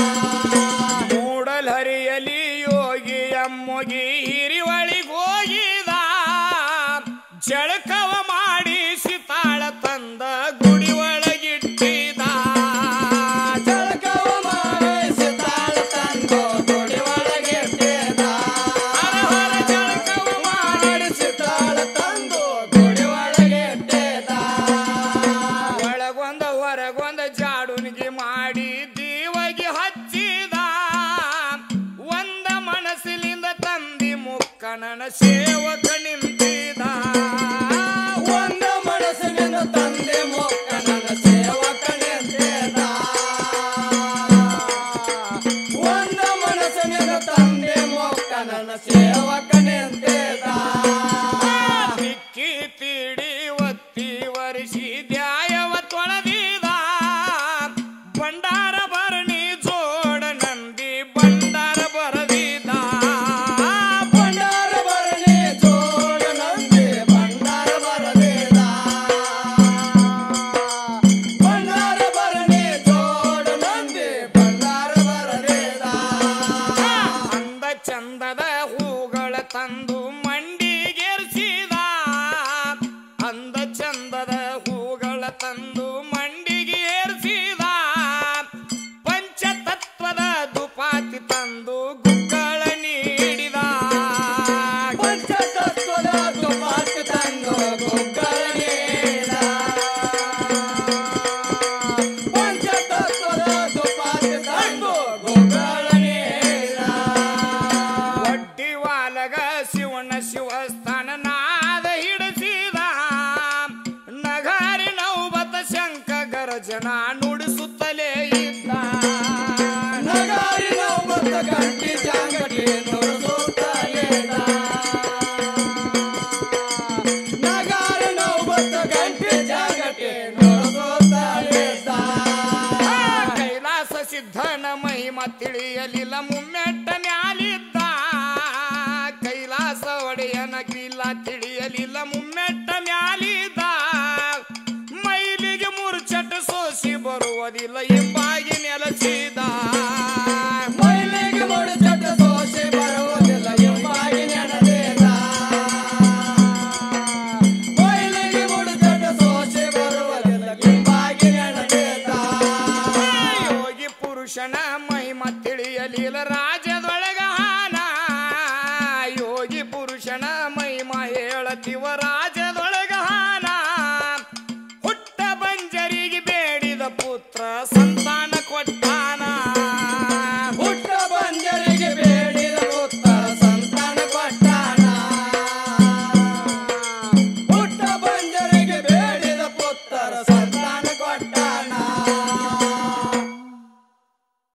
ಮೂಡಲ್ ಹರಿಯಲಿ ಯೋಗಿ ಅಮ್ಮಗಿ ಹಿರಿವಳಿಗೆ ಹೋಗಿದ ಜಳಕವ ಮಾಡಿಸಿ ತಾಳ ತಂದ ಗುಡಿ ಒಳಗಿಟ್ಟಿದ ಜಳಕವ ಮಾಡಿಸಿ ತಾಳ ತಂದು ಗುಡಿ ಒಳಗಿಟ್ಟಿದ ಕಣನ ಸೇವಕ ನಿಂತಿದ ಒಂದು ಮನಸ್ಸಿನಿಂದ ತಂದೆ ಮೊಕ್ಕ ನನ್ನ ಸೇವಕನೆಂದೇದ ಒಂದು ಮನಸ್ಸಿನಿಂದ ತಂದೆ ಮೊಕ್ಕ ನನ್ನ ಸೇವಕನೆಂದೇದ ಬಿಕ್ಕಿ ತೀಡಿ ಒತ್ತಿ ವರಿಸಿ ದ್ಯಾಯವ ತೊಳೆದಿದ ಭಂಡಾರ ಭರಣಿ ಜೋಡ ನಂದಿ ಭಂಡಾರ ಬರದಿದ ಭಂಡಾರ ಭರಣಿ ಜೋಡ ನಂದಿ ಭಂಡಾರ ಬರದೇದ ಭಂಡಾರ ಭರಣಿ ಜೋಡ ನಂದಿ ಭಂಡಾರ ಬರದೇದ ಅಂದ ಚಂದದ ಹೂಗಳ ತಂದು ಮಂಡಿಗೇರಿಸಿದ ಅಂದ ಚಂದದ ಹೂಗಳ ತಂದು ಮಂಡಿಗೆ ಏರಿಸಿದ ಪಂಚತತ್ವದ ದುಪಾತಿ ತಂದು ಗುಗ್ಗಳ ನೀಡಿದ ಪಂಚತತ್ವದ ತುಪಾತ್ ತಂದು ಗುಗ್ಗಳ ನೀಡ ಪಂಚತತ್ವದ ತುಪಾತ್ ತಂದು ಗುಗ್ಗಳ ನೀಡ ಒಡ್ಡಿ ವಾಲಗ ಶಿವನ ಶಿವಸ್ಥಾನ ನಾದ ಹಿಡಿಸಿದ ನಗಾರಿ ನೌಬತ ಶಂಕ ಗರಜನ ನುಡಿಸುತ್ತಲೇ ಇದ್ದ ನಗಾರಿ ನೌಬತ್ತ ಗಂಟಿ ಜಾಂಗಟಿ ನುಡಿಸುತ್ತಲೇದ ನಗಾರಿ ನೌಬತ್ತ ಗಂಟಿ ಜಾಂಗಟಿ ನುಡಿಸುತ್ತಲೇದ ಕೈಲಾಸ ಸಿದ್ಧನ ಮಹಿಮ ತಿಳಿಯಲಿಲ್ಲ ಮುಮ್ಮೆಟ್ಟ ಮ್ಯಾಲಿದ್ದ ಕೈಲಾಸ ಒಡೆಯನ ಗಿಲ್ಲ ತಿಳಿಯಲಿಲ್ಲ ಮುಮ್ಮೆಟ್ಟ ಮ್ಯಾಲಿದ್ದ ಮೈಲಿಗೆ ಮುರ್ಚಟ ಸೋಸಿ ಬರುವುದಿಲ್ಲ ಎಂಬಾಗಿ ನೆಲಸಿದ ಮೈಲಿಗೆ ಮುಡಿಚಟ ಸೋಸಿ ಬರುವುದಿಲ್ಲ ಎಂಬಾಗಿ ನೆನದೇದ ಮೈಲಿಗೆ ಮುಡಿಚಟ ಸೋಸಿ ಬರುವುದಿಲ್ಲ ಎಂಬಾಗಿ ನೆನದೇದ ಯೋಗಿ ಪುರುಷನ ಮಹಿಮ ತಿಳಿಯಲಿಲ್ಲ ರಾಯ